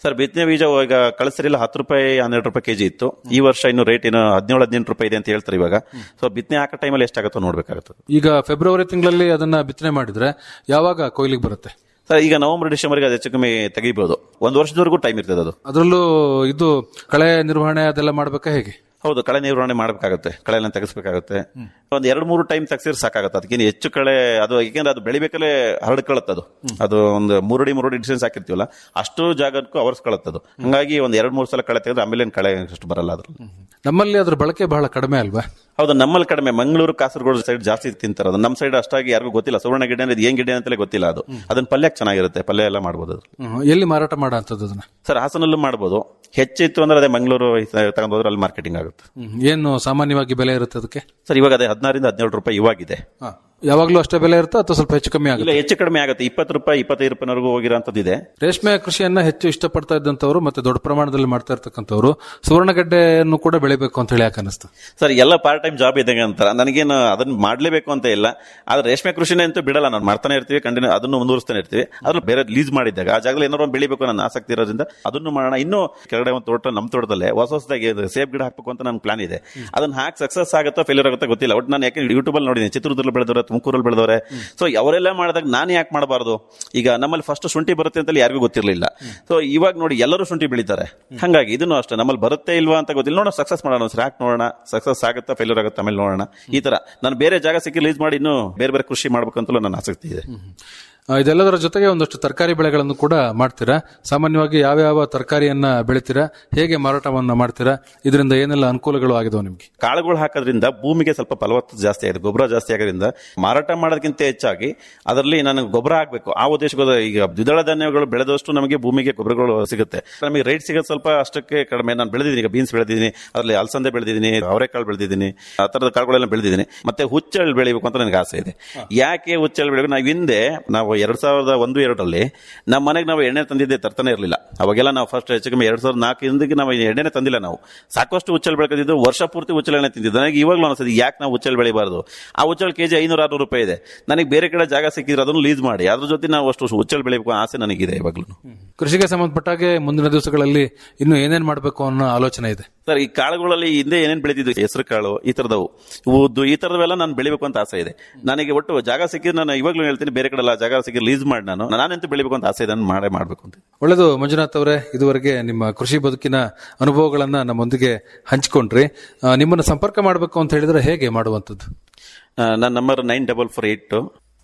[SPEAKER 14] ಸರ್ ಬಿತ್ತನೆ ಬೀಜ ಈಗ ಕಳಿಸ್ರಿಲ್ಲ ಹತ್ತು ರೂಪಾಯಿ ಹನ್ನೆರಡು ರೂಪಾಯಿ ಕೆಜಿ ಇತ್ತು ಈ ವರ್ಷ ಇನ್ನು ರೇಟ್ ಇನ್ನು ಹದಿನೇಳು ಹದಿನೆಂಟು ರೂಪಾಯಿ ಇದೆ ಅಂತ ಹೇಳ್ತಾರೆ ಇವಾಗ ಸೊ ಬಿತ್ತನೆ ಹಾಕೋ ಟೈಮಲ್ಲಿ ಎಷ್ಟಾಗುತ್ತೋ ನೋಡ್ಬೇಕಾಗುತ್ತೆ
[SPEAKER 13] ಈಗ ಫೆಬ್ರವರಿ ತಿಂಗಳಲ್ಲಿ ಅದನ್ನ ಬಿತ್ತನೆ ಮಾಡಿದ್ರೆ ಯಾವಾಗ ಕೊಯ್ಲಿಗೆ ಬರುತ್ತೆ
[SPEAKER 14] ಸರ್ ಈಗ ನವೆಂಬರ್ ಡಿಸೆಂಬರ್ಗೆ ಅದು ಹೆಚ್ಚು ಕಮ್ಮಿ ತೆಗಿಬಹುದು ಒಂದು ವರ್ಷದವರೆಗೂ ಟೈಮ್ ಇರ್ತದೆ ಅದು
[SPEAKER 13] ಅದರಲ್ಲೂ ಇದು ಕಳೆ ನಿರ್ವಹಣೆ ಅದೆಲ್ಲ ಮಾಡ್ಬೇಕಾ ಹೇಗೆ
[SPEAKER 14] ಹೌದು ಕಳೆ ನಿರ್ವಹಣೆ ಮಾಡಬೇಕಾಗುತ್ತೆ ಕಳೆನ ತೆಗಿಸ್ಬೇಕಾಗುತ್ತೆ ಒಂದ್ ಎರಡು ಮೂರು ಟೈಮ್ ತೆಗ್ಸಿದ್ರೆ ಸಾಕಾಗುತ್ತೆ ಅದಕ್ಕಿಂತ ಹೆಚ್ಚು ಕಳೆ ಅದು ಯಾಕೆಂದ್ರೆ ಅದು ಬೆಳಿಬೇಕಲ್ಲೇ ಹರಡ್ಕೊಳ್ಳುತ್ತೆ ಅದು ಅದು ಒಂದು ಮೂರಡಿ ಮೂರಡಿ ಡಿಸ್ಟೆನ್ಸ್ ಹಾಕಿರ್ತೀವಲ್ಲ ಅಷ್ಟು ಜಾಗಕ್ಕೂ ಅವರ್ಸ್ಕೊಳ್ಳುತ್ತೆ ಅದು ಹಂಗಾಗಿ ಒಂದ್ ಎರಡ್ ಮೂರು ಸಲ ಕಳೆ ತೆಗೆದ್ರೆ ಆಮೇಲೆ ಏನ್ ಕಳೆ ಅಷ್ಟು ಬರಲ್ಲ ಅದ್ರಲ್ಲಿ
[SPEAKER 13] ನಮ್ಮಲ್ಲಿ ಅದ್ರ ಬಳಕೆ ಬಹಳ ಕಡಿಮೆ ಅಲ್ವಾ
[SPEAKER 14] ಹೌದು ನಮ್ಮಲ್ಲಿ ಕಡಿಮೆ ಮಂಗಳೂರು ಕಾಸರಗೋಡು ಸೈಡ್ ಜಾಸ್ತಿ ತಿಂತಾರೆ ಅದು ನಮ್ಮ ಸೈಡ್ ಅಷ್ಟಾಗಿ ಯಾರಿಗೂ ಗೊತ್ತಿಲ್ಲ ಸುವರ್ಣ ಗಿಡ ಅಂದ್ರೆ ಏನ್ ಗಿಡ ಅಂತಲೇ ಗೊತ್ತಿಲ್ಲ ಅದು ಅದನ್ನ ಪಲ್ಯಕ್ಕೆ ಚೆನ್ನಾಗಿರುತ್ತೆ ಪಲ್ಯ ಎಲ್ಲ ಮಾಡ್ಬೋದು ಅದು
[SPEAKER 13] ಹ್ಮ್. ಎಲ್ಲಿ ಮಾರಾಟ ಮಾಡೋ ಅಂಥದ್ದು ಅದನ್ನ
[SPEAKER 14] ಸರ್ ಹಾಸನಲ್ಲೂ ಮಾಡ್ಬೋದು ಹೆಚ್ಚಿತ್ತು ಅಂದ್ರೆ ಅದೇ ಮಂಗಳೂರು ತಗೊಂಡ್ ಹೋದ್ರೆ ಅಲ್ಲಿ ಮಾರ್ಕೆಟಿಂಗ್ ಆಗುತ್ತೆ
[SPEAKER 13] ಹ್ಮ್. ಏನು ಸಾಮಾನ್ಯವಾಗಿ ಬೆಲೆ ಇರುತ್ತೆ ಅದಕ್ಕೆ
[SPEAKER 14] ಸರ್ ಇವಾಗ ಅದೇ ಹದಿನಾರಿಂದ ಹದಿನೇಳು ರೂಪಾಯಿ ಇವಾಗಿದೆ
[SPEAKER 13] ಯಾವಾಗ್ಲೂ ಅಷ್ಟೇ ಬೆಲೆ ಇರುತ್ತಾ ಅಥವಾ ಸ್ವಲ್ಪ ಹೆಚ್ಚು ಕಮ್ಮಿ
[SPEAKER 14] ಇಲ್ಲ
[SPEAKER 13] ಆಗುತ್ತೆ
[SPEAKER 14] ಹೆಚ್ಚು ಕಡಿಮೆ ಆಗುತ್ತೆ ಇಪ್ಪತ್ತು ರೂಪಾಯಿ ಇಪ್ಪತ್ತೈದು ರೂಪಾಯಿವರೆಗೂ ಹೋಗಿರೋಂಥದ್ದು ಇದೆ
[SPEAKER 13] ರೇಷ್ಮೆ ಕೃಷಿಯನ್ನ ಹೆಚ್ಚು ಇಷ್ಟಪಡ್ತಾ ಇದ್ದಂತವ್ರು ಮತ್ತೆ ದೊಡ್ಡ ಪ್ರಮಾಣದಲ್ಲಿ ಮಾಡ್ತಾ ಇರ್ತಕ್ಕಂಥವ್ರು ಸುವರ್ಣಗಡ್ಡೆಯನ್ನು ಕೂಡ ಬೆಳಿಬೇಕು ಅಂತ ಹೇಳಿ ಯಾಕೆ ಅನಿಸ್ತು
[SPEAKER 14] ಸರ್ ಎಲ್ಲ ಪಾರ್ಟ್ ಟೈಮ್ ಜಾಬ್ ಇದ್ದಂಗೆ ಅಂತಾರ ನನಗೇನು ಅದನ್ನ ಮಾಡ್ಲೇಬೇಕು ಅಂತ ಇಲ್ಲ ಆದ್ರೆ ರೇಷ್ಮೆ ಕೃಷಿನೇ ಅಂತೂ ಬಿಡಲ್ಲ ನಾವು ಮಾಡ್ತಾನೆ ಇರ್ತೀವಿ ಕಂಟಿನ್ಯೂ ಅದನ್ನು ಮುಂದುವರಿಸ್ತಾನೆ ಇರ್ತೀವಿ ಅದ್ರಲ್ಲಿ ಬೇರೆ ಲೀಸ್ ಮಾಡಿದ್ದಾಗ ಆ ಜಾಗದಲ್ಲಿ ಏನಾದ್ರು ಒಂದು ಬೆಳಿಬೇಕು ನನ್ನ ಆಸಕ್ತಿ ಇರೋದ್ರಿಂದ ಅದನ್ನು ಮಾಡೋಣ ಇನ್ನೂ ಕೆಳಗಡೆ ಒಂದು ತೋಟ ನಮ್ಮ ತೋಟದಲ್ಲೇ ಹೊಸ ಹೊಸದಾಗಿ ಇದು ಸೇಬ್ ಗಿಡ ಹಾಕಬೇಕು ಅಂತ ನನ್ನ ಪ್ಲಾನ್ ಇದೆ ಅದನ್ನ ಹಾಕಿ ಸಕ್ಸಸ್ ಆಗುತ್ತೋ ಫೇಲ್ಯೂರ್ ಆಗುತ್ತೋ ಗೊತ್ತಿಲ್ಲ ಒಟ್ಟು ನಾನು ಯಾಕೆ ಯೂಟ್ಯೂಬ್ ಅಲ್ಲಿ ನೋಡಿದ್ದೀನಿ ಚಿತ್ರದುರ್ಗದಲ್ಲಿ ಬೆಳೆದವ್ರೆ ತುಮಕೂರಲ್ಲಿ ಬೆಳೆದವ್ರೆ ಸೊ ಅವರೆಲ್ಲ ಮಾಡಿದಾಗ ನಾನು ಯಾಕೆ ಮಾಡಬಾರ್ದು ಈಗ ನಮ್ಮಲ್ಲಿ ಫಸ್ಟ್ ಶುಂಠಿ ಬರುತ್ತೆ ಅಂತ ಯಾರಿಗೂ ಗೊತ್ತಿರಲಿಲ್ಲ ಸೊ ಇವಾಗ ನೋಡಿ ಎಲ್ಲರೂ ಶುಂಠಿ ಬೆಳಿತಾರೆ ಹಂಗಾಗಿ ಇದನ್ನು ಅಷ್ಟೇ ನಮ್ಮಲ್ಲಿ ಬರುತ್ತೆ ಇಲ್ವಾ ಅಂತ ಗೊತ್ತಿಲ್ಲ ನೋಡೋಣ ಸಕ್ಸಸ್ ಮಾಡೋಣ ಸರ್ ಹಾಕಿ ನೋಡೋಣ ಸಕ್ಸಸ್ ಆಗುತ್ತಾ ಫೇಲ್ಯೂರ್ ಆಗುತ್ತಾ ಆಮೇಲೆ ನೋಡೋಣ ಈ ತರ ನಾನು ಬೇರೆ ಜಾಗ ಸಿಕ್ಕಿ ಲೀಸ್ ಮಾಡಿ ಇನ್ನೂ ಬೇರೆ ಬೇರೆ ಕೃಷಿ ಮಾಡ್ಬೇಕು ಅಂತಲೂ ನನ್ನ ಆಸಕ್ತಿ ಇದೆ
[SPEAKER 13] ಆ, ಇದೆಲ್ಲದರ ಜೊತೆಗೆ ಒಂದಷ್ಟು ತರಕಾರಿ ಬೆಳೆಗಳನ್ನು ಕೂಡ ಮಾಡ್ತೀರಾ ಸಾಮಾನ್ಯವಾಗಿ ಯಾವ್ಯಾವ ತರಕಾರಿಯನ್ನ ಬೆಳಿತೀರಾ ಹೇಗೆ ಮಾರಾಟವನ್ನ ಮಾಡ್ತೀರಾ ಇದರಿಂದ ಏನೆಲ್ಲ ಅನುಕೂಲಗಳು ಆಗಿದಾವೆ ನಿಮ್ಗೆ
[SPEAKER 14] ಕಾಳುಗಳು ಹಾಕೋದ್ರಿಂದ ಭೂಮಿಗೆ ಸ್ವಲ್ಪ ಫಲವತ್ತತೆ ಜಾಸ್ತಿ ಆಗಿದೆ ಗೊಬ್ಬರ ಜಾಸ್ತಿ ಆಗೋದ್ರಿಂದ ಮಾರಾಟ ಮಾಡೋದಕ್ಕಿಂತ ಹೆಚ್ಚಾಗಿ ಅದರಲ್ಲಿ ನನಗೆ ಗೊಬ್ಬರ ಹಾಕಬೇಕು ಆ ಉದ್ದೇಶಕ್ಕೋಸ್ಕರ ಈಗ ದ್ವಿದಳ ಧಾನ್ಯಗಳು ಬೆಳೆದಷ್ಟು ನಮಗೆ ಭೂಮಿಗೆ ಗೊಬ್ಬರಗಳು ಸಿಗುತ್ತೆ ನಮಗೆ ರೇಟ್ ಸಿಗೋದು ಸ್ವಲ್ಪ ಅಷ್ಟಕ್ಕೆ ಕಡಿಮೆ ನಾನು ಬೆಳೆದಿದ್ದೀನಿ ಈಗ ಬೀನ್ಸ್ ಬೆಳೆದಿದ್ದೀನಿ ಅದರಲ್ಲಿ ಅಲಸಂದೆ ಬೆಳೆದಿದ್ದೀನಿ ಅವರೆಕಾಳು ಬೆಳೆದಿದ್ದೀನಿ ಆ ಥರದ ಕಾಳುಗಳೆಲ್ಲ ಬೆಳೆದಿದ್ದೀನಿ ಮತ್ತೆ ಹುಚ್ಚೆಳ್ಳು ಬೆಳಿಬೇಕು ಅಂತ ನನಗೆ ಆಸೆ ಇದೆ ಯಾಕೆ ಹುಚ್ಚೆಳ್ಳು ಬೆಳಿಬೇಕು ನಾವು ಹಿಂದೆ ನಾವು ಎರಡ್ ಸಾವಿರದ ಒಂದು ಎರಡರಲ್ಲಿ ನಮ್ಮ ಮನೆಗೆ ನಾವು ಎಣ್ಣೆ ತಂದಿದ್ದೆ ತರ್ತಾನೆ ಇರಲಿಲ್ಲ ಅವಾಗೆಲ್ಲ ನಾವು ಫಸ್ಟ್ ಹೆಚ್ಚು ಕಮ್ಮಿ ಎರಡ್ ಸಾವಿರದ ನಾಲ್ಕು ಹಿಂದಕ್ಕೆ ನಾವು ಎಣ್ಣೆನೆ ತಂದಿಲ್ಲ ನಾವು ಸಾಕಷ್ಟು ಹುಚ್ಚೆಳ್ಳು ಬೆಳ್ಕೊಂಡಿದ್ದು ವರ್ಷ ಪೂರ್ತಿ ಹುಚ್ಚೆಳ್ಳು ಎಣ್ಣೆ ತಿಂದಿದ್ದು ನನಗೆ ಇವಾಗಲೂ ಅನಿಸ್ತದೆ ಯಾಕೆ ನಾವು ಹುಚ್ಚೆಳ್ಳು ಬೆಳಿಬಾರ್ದು ಆ ಹುಚ್ಚೆಳ್ಳು ಕೆಜಿ ಐನೂರ ಆರ್ನೂರು ರೂಪಾಯಿ ಇದೆ ನನಗೆ ಬೇರೆ ಕಡೆ ಜಾಗ ಸಿಕ್ಕಿದ್ರೆ ಅದನ್ನು ಲೀಸ್ ಮಾಡಿ ಅದ್ರ ಜೊತೆ ನಾವು ಅಷ್ಟು ಹುಚ್ಚೆಳ್ಳು ಬೆಳಿಬೇಕು ಅನ್ನೋ ಆಸೆ ನನಗಿದೆ ಇವಾಗಲೂ
[SPEAKER 13] ಕೃಷಿಗೆ ಸಂಬಂಧಪಟ್ಟಾಗೆ ಮುಂದಿನ ದಿವಸಗಳಲ್ಲಿ ಇನ್ನು ಏನೇನ್ ಮಾಡಬೇಕು ಅನ್ನೋ ಆಲೋಚನೆ ಇದೆ
[SPEAKER 14] ಸರ್ ಈ ಕಾಳುಗಳಲ್ಲಿ ಹಿಂದೆ ಏನೇನು ಬೆಳೆದಿದ್ದು ಹೆಸರು ಕಾಳು ಈ ತರದವು ಉದ್ದು ಈ ತರದವೆಲ್ಲ ನಾನು ಬೆಳಿಬೇಕು ಅಂತ ಆಸೆ ಇದೆ ನನಗೆ ಒಟ್ಟು ಜಾಗ ಸಿಕ್ಕಿದ್ರೆ ನಾನು ಇವಾಗಲೂ ಹೇಳ್ತೀನಿ ಬೇರೆ ಕಡೆ ಎಲ್ಲ ಜಾಗ ಸಿಕ್ಕಿ ಲೀಸ್ ಮಾಡಿ ನಾನು ನಾನಂತೂ ಬೆಳಿಬೇಕು ಅಂತ ಆಸೆ ಇದೆ ನಾನು ಮಾಡೇ ಮಾಡಬೇಕು ಅಂತ
[SPEAKER 13] ಒಳ್ಳೆಯದು ಮಂಜುನಾಥ್ ಅವರೇ ಇದುವರೆಗೆ ನಿಮ್ಮ ಕೃಷಿ ಬದುಕಿನ ಅನುಭವಗಳನ್ನ ನಮ್ಮೊಂದಿಗೆ ಹಂಚಿಕೊಂಡ್ರಿ ಆ, ನಿಮ್ಮನ್ನ ಸಂಪರ್ಕ ಮಾಡಬೇಕು ಅಂತ ಹೇಳಿದ್ರೆ ಹೇಗೆ ಮಾಡುವಂಥದ್ದು
[SPEAKER 14] ಆ, ನನ್ನ number nine double four eight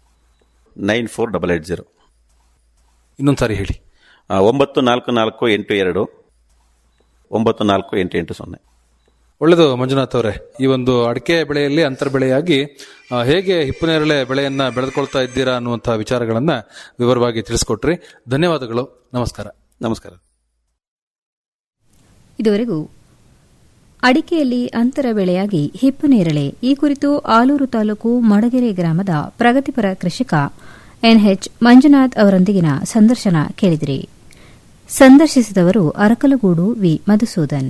[SPEAKER 14] nine four double eight zero
[SPEAKER 13] ಇನ್ನೊಂದ್ಸಾರಿ ಹೇಳಿ
[SPEAKER 14] ಒಂಬತ್ತು ನಾಲ್ಕು ನಾಲ್ಕು ಎಂಟು ಎರಡು ಒಂಬತ್ತು ನಾಲ್ಕು ಎಂಟು ಎಂಟು ಸೊನ್ನೆ
[SPEAKER 13] ಒಳ್ಳೆಯದು ಮಂಜುನಾಥ್ ಅವರೇ ಈ ಒಂದು ಅಡಿಕೆ ಬೆಳೆಯಲ್ಲಿ ಅಂತರ ಬೆಳೆಯಾಗಿ ಆ, ಹೇಗೆ ಹಿಪ್ಪನೇರಳೆ ಬೆಳೆಯನ್ನ ಬೆಳೆದುಕೊಳ್ತಾ ಇದ್ದೀರಾ ಅನ್ನುವಂತಹ ವಿಚಾರಗಳನ್ನ ವಿವರವಾಗಿ ತಿಳಿಸ್ಕೊಟ್ರಿ ಧನ್ಯವಾದಗಳು ನಮಸ್ಕಾರ
[SPEAKER 14] ನಮಸ್ಕಾರ
[SPEAKER 1] ಇದುವರೆಗೂ ಅಡಿಕೆಯಲ್ಲಿ ಅಂತರ ಬೆಳೆಯಾಗಿ ಹಿಪ್ಪನೇರಳೆ ಈ ಕುರಿತು ಆಲೂರು ತಾಲೂಕು ಮಡಗೆರೆ ಗ್ರಾಮದ ಪ್ರಗತಿಪರ ಕೃಷಿಕ ಎನ್ಎಚ್ ಮಂಜುನಾಥ್ ಅವರೊಂದಿಗಿನ ಸಂದರ್ಶನ ಕೇಳಿದಿರಿ ಸಂದರ್ಶಿಸಿದವರು Arakalagudu V Madhusudan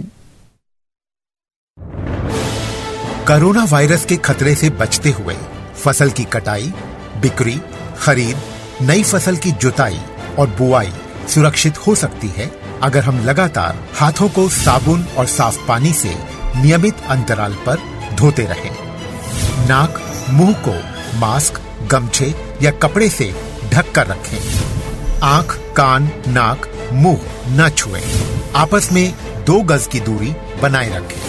[SPEAKER 15] corona virus के खतरे से बचते हुए फसल की कटाई बिक्री खरीद नई फसल की जुताई और बुआई सुरक्षित हो सकती है अगर हम लगातार हाथों को साबुन और साफ पानी से नियमित अंतराल पर धोते रहें। नाक मुंह को मास्क गमछे या कपड़े से ढक कर रखें आंख कान नाक मुंह न छुएं। आपस में दो गज की दूरी बनाए रखें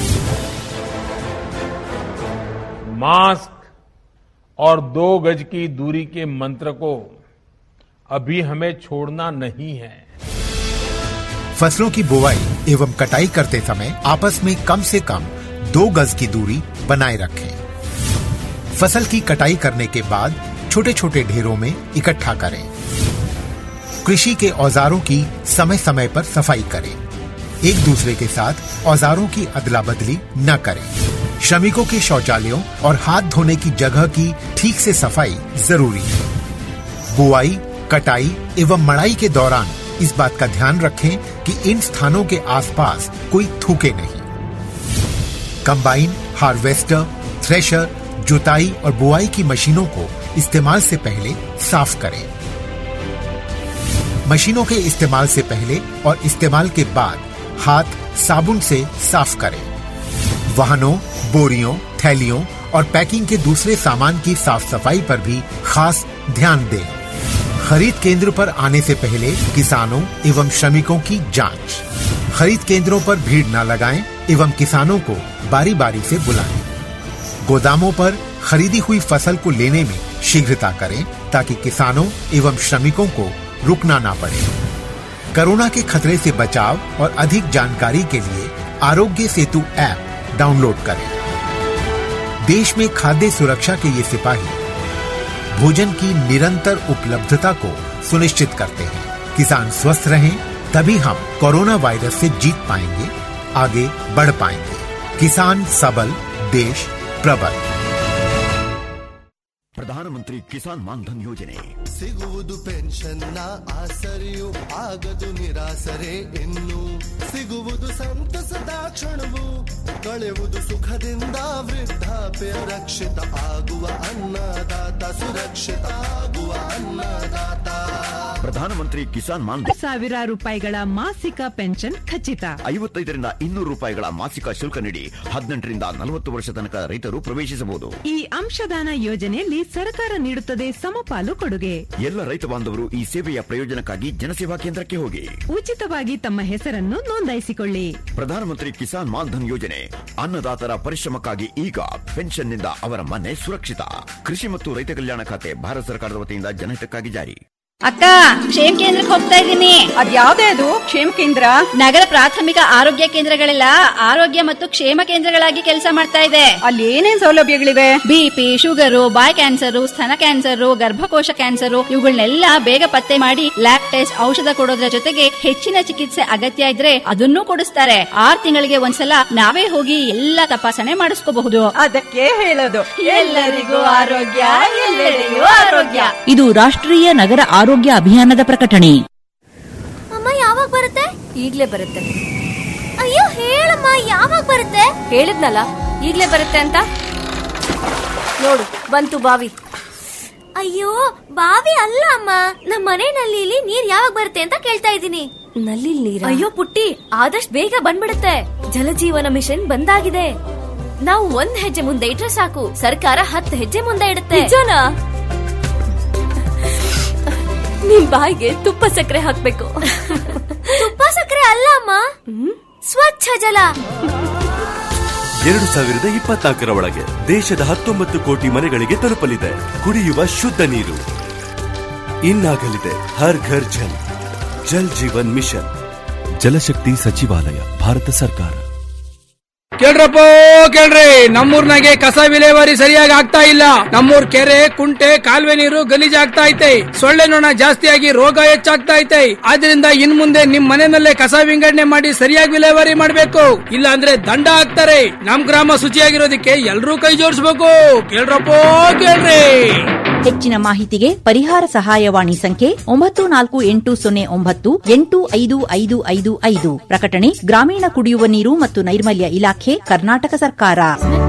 [SPEAKER 16] मास्क और दो गज की दूरी के मंत्र को अभी हमें छोड़ना नहीं है
[SPEAKER 15] फसलों की बुवाई एवं कटाई करते समय आपस में कम से कम दो गज की दूरी बनाए रखें फसल की कटाई करने के बाद छोटे छोटे ढेरों में इकट्ठा करें कृषि के औजारों की समय समय पर सफाई करें एक दूसरे के साथ औजारों की अदला बदली न करें श्रमिकों के शौचालयों और हाथ धोने की जगह की ठीक से सफाई जरूरी है बुआई कटाई एवं मड़ाई के दौरान इस बात का ध्यान रखें कि इन स्थानों के आसपास कोई थूके नहीं कंबाइन हार्वेस्टर थ्रेशर जुताई और बुआई की मशीनों को इस्तेमाल से पहले साफ करें मशीनों के इस्तेमाल से पहले और इस्तेमाल के बाद हाथ साबुन से साफ करें वाहनों बोरियों थैलियों और पैकिंग के दूसरे सामान की साफ सफाई पर भी खास ध्यान दें खरीद केंद्र पर आने से पहले किसानों एवं श्रमिकों की जांच खरीद केंद्रों पर भीड़ न लगाएं एवं किसानों को बारी बारी से बुलाएं गोदामों पर खरीदी हुई फसल को लेने में शीघ्रता करें ताकि किसानों एवं श्रमिकों को रुकना ना पड़े कोरोना के खतरे से बचाव और अधिक जानकारी के लिए आरोग्य सेतु ऐप डाउनलोड करें देश में खाद्य सुरक्षा के ये सिपाही भोजन की निरंतर उपलब्धता को सुनिश्चित करते हैं किसान स्वस्थ रहें तभी हम कोरोना वायरस से जीत पाएंगे आगे बढ़ पाएंगे किसान सबल देश प्रबल
[SPEAKER 17] ಪ್ರಧಾನಮಂತ್ರಿ ಕಿಸಾನ್ ಮಾನ್ಧನ್ ಯೋಜನೆ
[SPEAKER 2] ಸಿಗುವುದು ಪೆನ್ಷನ್ನ ಆಸರೆಯು ಆಗದು ನಿರಾಸರೆ ಇನ್ನು ಸಿಗುವುದು ಸಂತಸದ ಕ್ಷಣವು ಕಳೆಯುವುದು ಸುಖದಿಂದ ವೃದ್ಧಾಪ್ಯ ರಕ್ಷಿತ ಆಗುವ ಅನ್ನದಾತ ಸುರಕ್ಷಿತ ಆಗುವ ಅನ್ನದಾತ
[SPEAKER 17] ಪ್ರಧಾನಮಂತ್ರಿ ಕಿಸಾನ್ ಮಾನ್ಧನ್
[SPEAKER 18] ಸಾವಿರ ರೂಪಾಯಿಗಳ ಮಾಸಿಕ ಪೆನ್ಷನ್ ಖಚಿತ
[SPEAKER 17] ಐವತ್ತೈದರಿಂದ ಇನ್ನೂರು ರೂಪಾಯಿಗಳ ಮಾಸಿಕ ಶುಲ್ಕ ನೀಡಿ ಹದಿನೆಂಟರಿಂದ ನಲವತ್ತು ವರ್ಷ ತನಕ ರೈತರು ಪ್ರವೇಶಿಸಬಹುದು
[SPEAKER 18] ಈ ಅಂಶದಾನ ಯೋಜನೆಯಲ್ಲಿ ಸರ್ಕಾರ ನೀಡುತ್ತದೆ ಸಮಪಾಲು ಕೊಡುಗೆ
[SPEAKER 17] ಎಲ್ಲ ರೈತ ಬಾಂಧವರು ಈ ಸೇವೆಯ ಪ್ರಯೋಜನಕ್ಕಾಗಿ ಜನಸೇವಾ ಕೇಂದ್ರಕ್ಕೆ ಹೋಗಿ
[SPEAKER 18] ಉಚಿತವಾಗಿ ತಮ್ಮ ಹೆಸರನ್ನು ನೋಂದಾಯಿಸಿಕೊಳ್ಳಿ
[SPEAKER 17] ಪ್ರಧಾನಮಂತ್ರಿ ಕಿಸಾನ್ ಮಾನ್ಧನ್ ಯೋಜನೆ ಅನ್ನದಾತರ ಪರಿಶ್ರಮಕ್ಕಾಗಿ ಈಗ ಪೆನ್ಷನ್ನಿಂದ ಅವರ ಮನೆ ಸುರಕ್ಷಿತ ಕೃಷಿ ಮತ್ತು ರೈತ ಕಲ್ಯಾಣ ಖಾತೆ ಭಾರತ ಸರ್ಕಾರದ ವತಿಯಿಂದ ಜನಹಿತಕ್ಕಾಗಿ ಜಾರಿ
[SPEAKER 19] ಅಕ್ಕ ಕ್ಷೇಮ ಕೇಂದ್ರಕ್ಕೆ ಹೋಗ್ತಾ ಇದ್ದೀನಿ
[SPEAKER 18] ಅದ್ಯಾವ್ದೇ ಅದು ಕ್ಷೇಮ ಕೇಂದ್ರ
[SPEAKER 19] ನಗರ ಪ್ರಾಥಮಿಕ ಆರೋಗ್ಯ ಕೇಂದ್ರಗಳೆಲ್ಲ ಆರೋಗ್ಯ ಮತ್ತು ಕ್ಷೇಮ ಕೇಂದ್ರಗಳಾಗಿ ಕೆಲಸ ಮಾಡ್ತಾ ಇದೆ
[SPEAKER 18] ಅಲ್ಲಿ ಏನೇನ್ ಸೌಲಭ್ಯಗಳಿವೆ
[SPEAKER 19] ಬಿಪಿ ಶುಗರು ಬಾಯ್ ಕ್ಯಾನ್ಸರ್ ಸ್ತನ ಕ್ಯಾನ್ಸರ್ ಗರ್ಭಕೋಶ ಕ್ಯಾನ್ಸರ್ ಇವುಗಳನ್ನೆಲ್ಲ ಬೇಗ ಪತ್ತೆ ಮಾಡಿ ಲ್ಯಾಬ್ ಟೆಸ್ಟ್ ಔಷಧ ಕೊಡೋದ್ರ ಜೊತೆಗೆ ಹೆಚ್ಚಿನ ಚಿಕಿತ್ಸೆ ಅಗತ್ಯ ಇದ್ರೆ ಅದನ್ನೂ ಕೊಡಿಸ್ತಾರೆ ಆರ್ ತಿಂಗಳಿಗೆ ಒಂದ್ಸಲ ನಾವೇ ಹೋಗಿ ಎಲ್ಲಾ ತಪಾಸಣೆ ಮಾಡಿಸ್ಕೋಬಹುದು
[SPEAKER 18] ಅದಕ್ಕೆ ಹೇಳೋದು
[SPEAKER 19] ಎಲ್ಲರಿಗೂ ಆರೋಗ್ಯ ಎಲ್ಲೆಡೆಯೂ ಆರೋಗ್ಯ
[SPEAKER 9] ಇದು ರಾಷ್ಟ್ರೀಯ ನಗರ ಆರೋಗ್ಯ ಅಭಿಯಾನದ ಪ್ರಕಟಣೆ
[SPEAKER 20] ಅಮ್ಮ ಯಾವಾಗ ಬರುತ್ತೆ ಈಗ್ಲೇ ಬರುತ್ತೆ ಅಯ್ಯೋ ಹೇಳಮ್ಮ ಯಾವಾಗ ಬರುತ್ತೆ ಹೇಳಿದ್ನಲ್ಲ ಈಗ್ಲೇ ಬರುತ್ತೆ ಅಂತ ನೋಡು ಬಂತು ಬಾವಿ ಅಯ್ಯೋ ಬಾವಿ ಅಲ್ಲ ಅಮ್ಮ ನಮ್ಮ ಮನೆ ನಲ್ಲಿಲಿ ನೀರ್ ಯಾವಾಗ ಬರುತ್ತೆ ಅಂತ ಕೇಳ್ತಾ ಇದ್ದೀನಿ ನಲ್ಲಿ ನೀರ ಅಯ್ಯೋ ಪುಟ್ಟಿ ಆದಷ್ಟು ಬೇಗ ಬಂದ್ಬಿಡುತ್ತೆ ಜಲಜೀವನ ಮಿಷನ್ ಬಂದಾಗಿದೆ ನಾವು ಒಂದ್ ಹೆಜ್ಜೆ ಮುಂದೆ ಇಟ್ರೆ ಸಾಕು ಸರ್ಕಾರ ಹತ್ತು ಹೆಜ್ಜೆ ಮುಂದೆ ಇಡುತ್ತೆ ನಿಜನಾ ನಿಮ್ ಬಾಯಿಗೆ ತುಪ್ಪ ಸಕ್ಕರೆ ಹಾಕ್ಬೇಕು ತುಪ್ಪ ಸಕ್ಕರೆ ಅಲ್ಲ ಅಮ್ಮ ಸ್ವಚ್ಛ ಜಲ
[SPEAKER 21] ಎರಡು ಸಾವಿರದ ಇಪ್ಪತ್ನಾಲ್ಕರ ಒಳಗೆ ದೇಶದ ಹತ್ತೊಂಬತ್ತು ಕೋಟಿ ಮನೆಗಳಿಗೆ ತಲುಪಲಿದೆ ಕುಡಿಯುವ ಶುದ್ಧ ನೀರು ಇನ್ನಾಗಲಿದೆ ಹರ್ ಘರ್ ಜಲ್ ಜಲ್ ಜೀವನ್ ಮಿಷನ್ ಜಲಶಕ್ತಿ ಸಚಿವಾಲಯ ಭಾರತ ಸರ್ಕಾರ
[SPEAKER 8] ಕೇಳ್ರಪ್ಪ ಕೇಳ್ರಿ ನಮ್ಮೂರ್ನಾಗೆ ಕಸ ವಿಲೇವಾರಿ ಸರಿಯಾಗಿ ಆಗ್ತಾ ಇಲ್ಲ ನಮ್ಮೂರ್ ಕೆರೆ ಕುಂಟೆ ಕಾಲುವೆ ನೀರು ಗಲೀಜಾಗ್ತಾ ಐತೆ ಸೊಳ್ಳೆ ನೊಣ ಜಾಸ್ತಿಯಾಗಿ ರೋಗ ಹೆಚ್ಚಾಗ್ತಾ ಐತೆ ಆದ್ರಿಂದ ಇನ್ ಮುಂದೆ ನಿಮ್ ಮನೆಯಲ್ಲೇ ಕಸ ವಿಂಗಡಣೆ ಮಾಡಿ ಸರಿಯಾಗಿ ವಿಲೇವಾರಿ ಮಾಡ್ಬೇಕು ಇಲ್ಲ ಅಂದ್ರೆ ದಂಡ ಹಾಕ್ತಾರೆ ನಮ್ ಗ್ರಾಮ ಶುಚಿಯಾಗಿರೋದಕ್ಕೆ ಎಲ್ರೂ ಕೈ ಜೋಡಿಸ್ಬೇಕು ಕೇಳ್ರಪ್ಪ ಕೇಳ್ರಿ
[SPEAKER 9] ಹೆಚ್ಚಿನ ಮಾಹಿತಿಗೆ ಪರಿಹಾರ ಸಹಾಯವಾಣಿ ಸಂಖ್ಯೆ ಒಂಬತ್ತು ನಾಲ್ಕು ಎಂಟು ಸೊನ್ನೆ ಒಂಬತ್ತು ಎಂಟು ಐದು ಐದು ಐದು ಐದು ಪ್ರಕಟಣೆ ಗ್ರಾಮೀಣ ಕುಡಿಯುವ ನೀರು ಮತ್ತು ನೈರ್ಮಲ್ಯ ಇಲಾಖೆ ಕರ್ನಾಟಕ ಸರ್ಕಾರ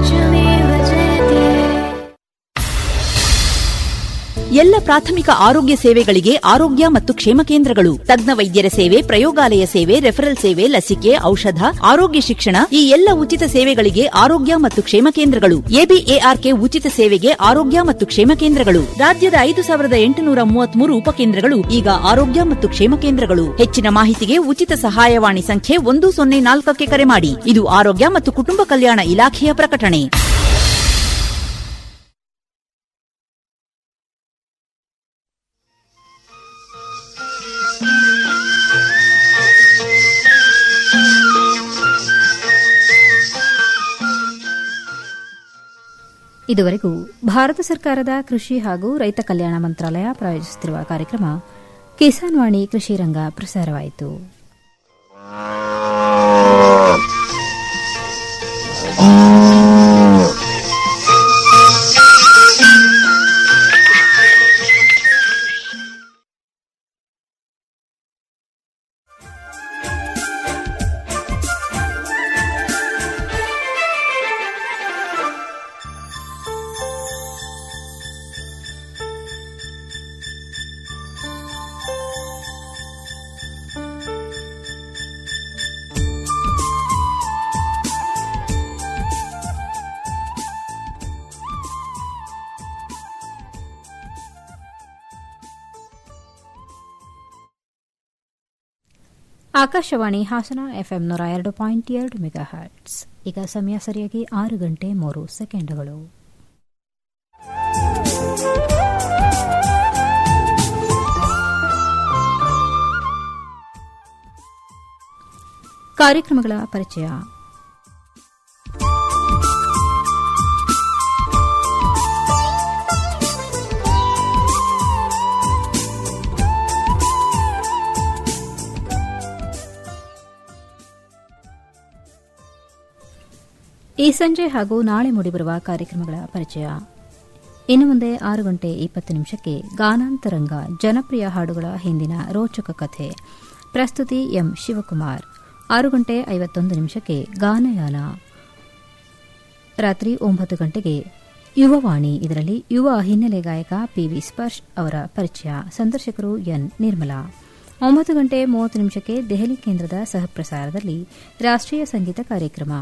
[SPEAKER 9] ಎಲ್ಲ ಪ್ರಾಥಮಿಕ ಆರೋಗ್ಯ ಸೇವೆಗಳಿಗೆ ಆರೋಗ್ಯ ಮತ್ತು ಕ್ಷೇಮ ಕೇಂದ್ರಗಳು ತಜ್ಞ ವೈದ್ಯರ ಸೇವೆ ಪ್ರಯೋಗಾಲಯ ಸೇವೆ ರೆಫರಲ್ ಸೇವೆ ಲಸಿಕೆ ಔಷಧ ಆರೋಗ್ಯ ಶಿಕ್ಷಣ ಈ ಎಲ್ಲ ಉಚಿತ ಸೇವೆಗಳಿಗೆ ಆರೋಗ್ಯ ಮತ್ತು ಕ್ಷೇಮ ಕೇಂದ್ರಗಳು ಎಬಿಎಆರ್ಕೆ ಉಚಿತ ಸೇವೆಗೆ ಆರೋಗ್ಯ ಮತ್ತು ಕ್ಷೇಮ ಕೇಂದ್ರಗಳು ರಾಜ್ಯದ ಐದು ಸಾವಿರದ ಎಂಟುನೂರ ಮೂವತ್ಮೂರು ಉಪಕೇಂದ್ರಗಳು ಈಗ ಆರೋಗ್ಯ ಮತ್ತು ಕ್ಷೇಮ ಕೇಂದ್ರಗಳು ಹೆಚ್ಚಿನ ಮಾಹಿತಿಗೆ ಉಚಿತ ಸಹಾಯವಾಣಿ ಸಂಖ್ಯೆ ಒಂದು ಸೊನ್ನೆ ನಾಲ್ಕಕ್ಕೆ ಕರೆ ಮಾಡಿ ಇದು ಆರೋಗ್ಯ ಮತ್ತು ಕುಟುಂಬ ಕಲ್ಯಾಣ ಇಲಾಖೆಯ ಪ್ರಕಟಣೆ
[SPEAKER 1] ಇದುವರೆಗೂ ಭಾರತ ಸರ್ಕಾರದ ಕೃಷಿ ಹಾಗೂ ರೈತ ಕಲ್ಯಾಣ ಮಂತ್ರಾಲಯ ಪ್ರಾಯೋಜಿಸುತ್ತಿರುವ ಕಾರ್ಯಕ್ರಮ ಕಿಸಾನ್ ವಾಣಿ ಕೃಷಿ ರಂಗ ಪ್ರಸಾರವಾಯಿತು ಆಕಾಶವಾಣಿ ಹಾಸನ ಎಫ್ಎಂ ನೂರ ಎರಡು ಪಾಯಿಂಟ್ ಎರಡು ಮೆಗಾ ಹರ್ಟ್ಸ್ ಈಗ ಸಮಯ ಸರಿಯಾಗಿ ಆರು ಗಂಟೆ ಮೂರು ಸೆಕೆಂಡುಗಳು ಕಾರ್ಯಕ್ರಮಗಳ ಪರಿಚಯ ಈ ಸಂಜೆ ಹಾಗೂ ನಾಳೆ ಮೂಡಿಬರುವ ಕಾರ್ಯಕ್ರಮಗಳ ಪರಿಚಯ ಇನ್ನು ಮುಂದೆ ಆರು ಗಂಟೆ ಇಪ್ಪತ್ತು ನಿಮಿಷಕ್ಕೆ ಗಾನಾಂತರಂಗ ಜನಪ್ರಿಯ ಹಾಡುಗಳ ಹಿಂದಿನ ರೋಚಕ ಕಥೆ ಪ್ರಸ್ತುತಿ ಎಂ ಶಿವಕುಮಾರ್ ಆರು ಗಂಟೆ ಐವತ್ತೊಂದು ನಿಮಿಷಕ್ಕೆ ಗಾನಯಾನ ರಾತ್ರಿ ಒಂಬತ್ತು ಗಂಟೆಗೆ ಯುವವಾಣಿ ಇದರಲ್ಲಿ ಯುವ ಹಿನ್ನೆಲೆ ಗಾಯಕ ಪಿವಿ ಸ್ಪರ್ಶ್ ಅವರ ಪರಿಚಯ ಸಂದರ್ಶಕರು ಎನ್ ನಿರ್ಮಲಾ ಒಂಬತ್ತು ಗಂಟೆ ಮೂವತ್ತು ನಿಮಿಷಕ್ಕೆ ದೆಹಲಿ ಕೇಂದ್ರದ ಸಹಪ್ರಸಾರದಲ್ಲಿ ರಾಷ್ಟೀಯ ಸಂಗೀತ ಕಾರ್ಯಕ್ರಮ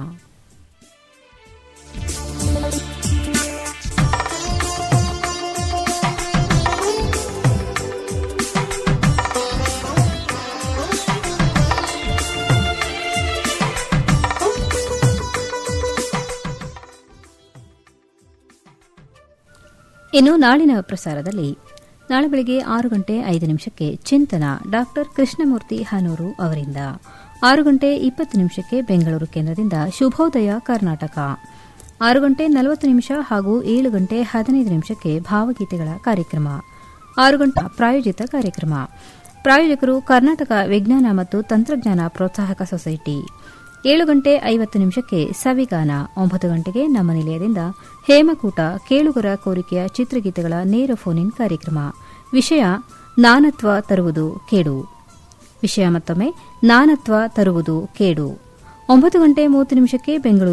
[SPEAKER 1] ಇನ್ನು ನಾಳಿನ ಪ್ರಸಾರದಲ್ಲಿ ನಾಳೆ ಬೆಳಗ್ಗೆ ಆರು ಗಂಟೆ ಐದು ನಿಮಿಷಕ್ಕೆ ಚಿಂತನ ಡಾಕ್ಟರ್ ಕೃಷ್ಣಮೂರ್ತಿ ಹನೂರು ಅವರಿಂದ ಆರು ಗಂಟೆ ಇಪ್ಪತ್ತು ನಿಮಿಷಕ್ಕೆ ಬೆಂಗಳೂರು ಕೇಂದ್ರದಿಂದ ಶುಭೋದಯ ಕರ್ನಾಟಕ ಆರು ಗಂಟೆ ನಲವತ್ತು ನಿಮಿಷ ಹಾಗೂ ಏಳು ಗಂಟೆ ಹದಿನೈದು ನಿಮಿಷಕ್ಕೆ ಭಾವಗೀತೆಗಳ ಕಾರ್ಯಕ್ರಮ ಆರು ಗಂಟೆ ಪ್ರಾಯೋಜಿತ ಕಾರ್ಯಕ್ರಮ ಪ್ರಾಯೋಜಕರು ಕರ್ನಾಟಕ ವಿಜ್ಞಾನ ಮತ್ತು ತಂತ್ರಜ್ಞಾನ ಪ್ರೋತ್ಸಾಹಕ ಸೊಸೈಟಿ ಏಳು ಗಂಟೆ ಐವತ್ತು ನಿಮಿಷಕ್ಕೆ ಸವಿಗಾನ ಒಂಬತ್ತು ಗಂಟೆಗೆ ನಮ್ಮ ನಿಲಯದಿಂದ ಹೇಮಕೂಟ ಕೇಳುಗರ ಕೋರಿಕೆಯ ಚಿತ್ರಗೀತೆಗಳ ನೇರ ಫೋನ್ ಇನ್ ಕಾರ್ಯಕ್ರಮ ವಿಷಯ ನಾನತ್ವ ತರುವುದು ಕೇಡು ವಿಷಯ ಮತ್ತೊಮ್ಮೆ ನಾನತ್ವ ತರುವುದು ಕೇಡು ಒಂಬತ್ತು ಗಂಟೆ ಮೂವತ್ತು ನಿಮಿಷಕ್ಕೆ ಬೆಂಗಳೂರು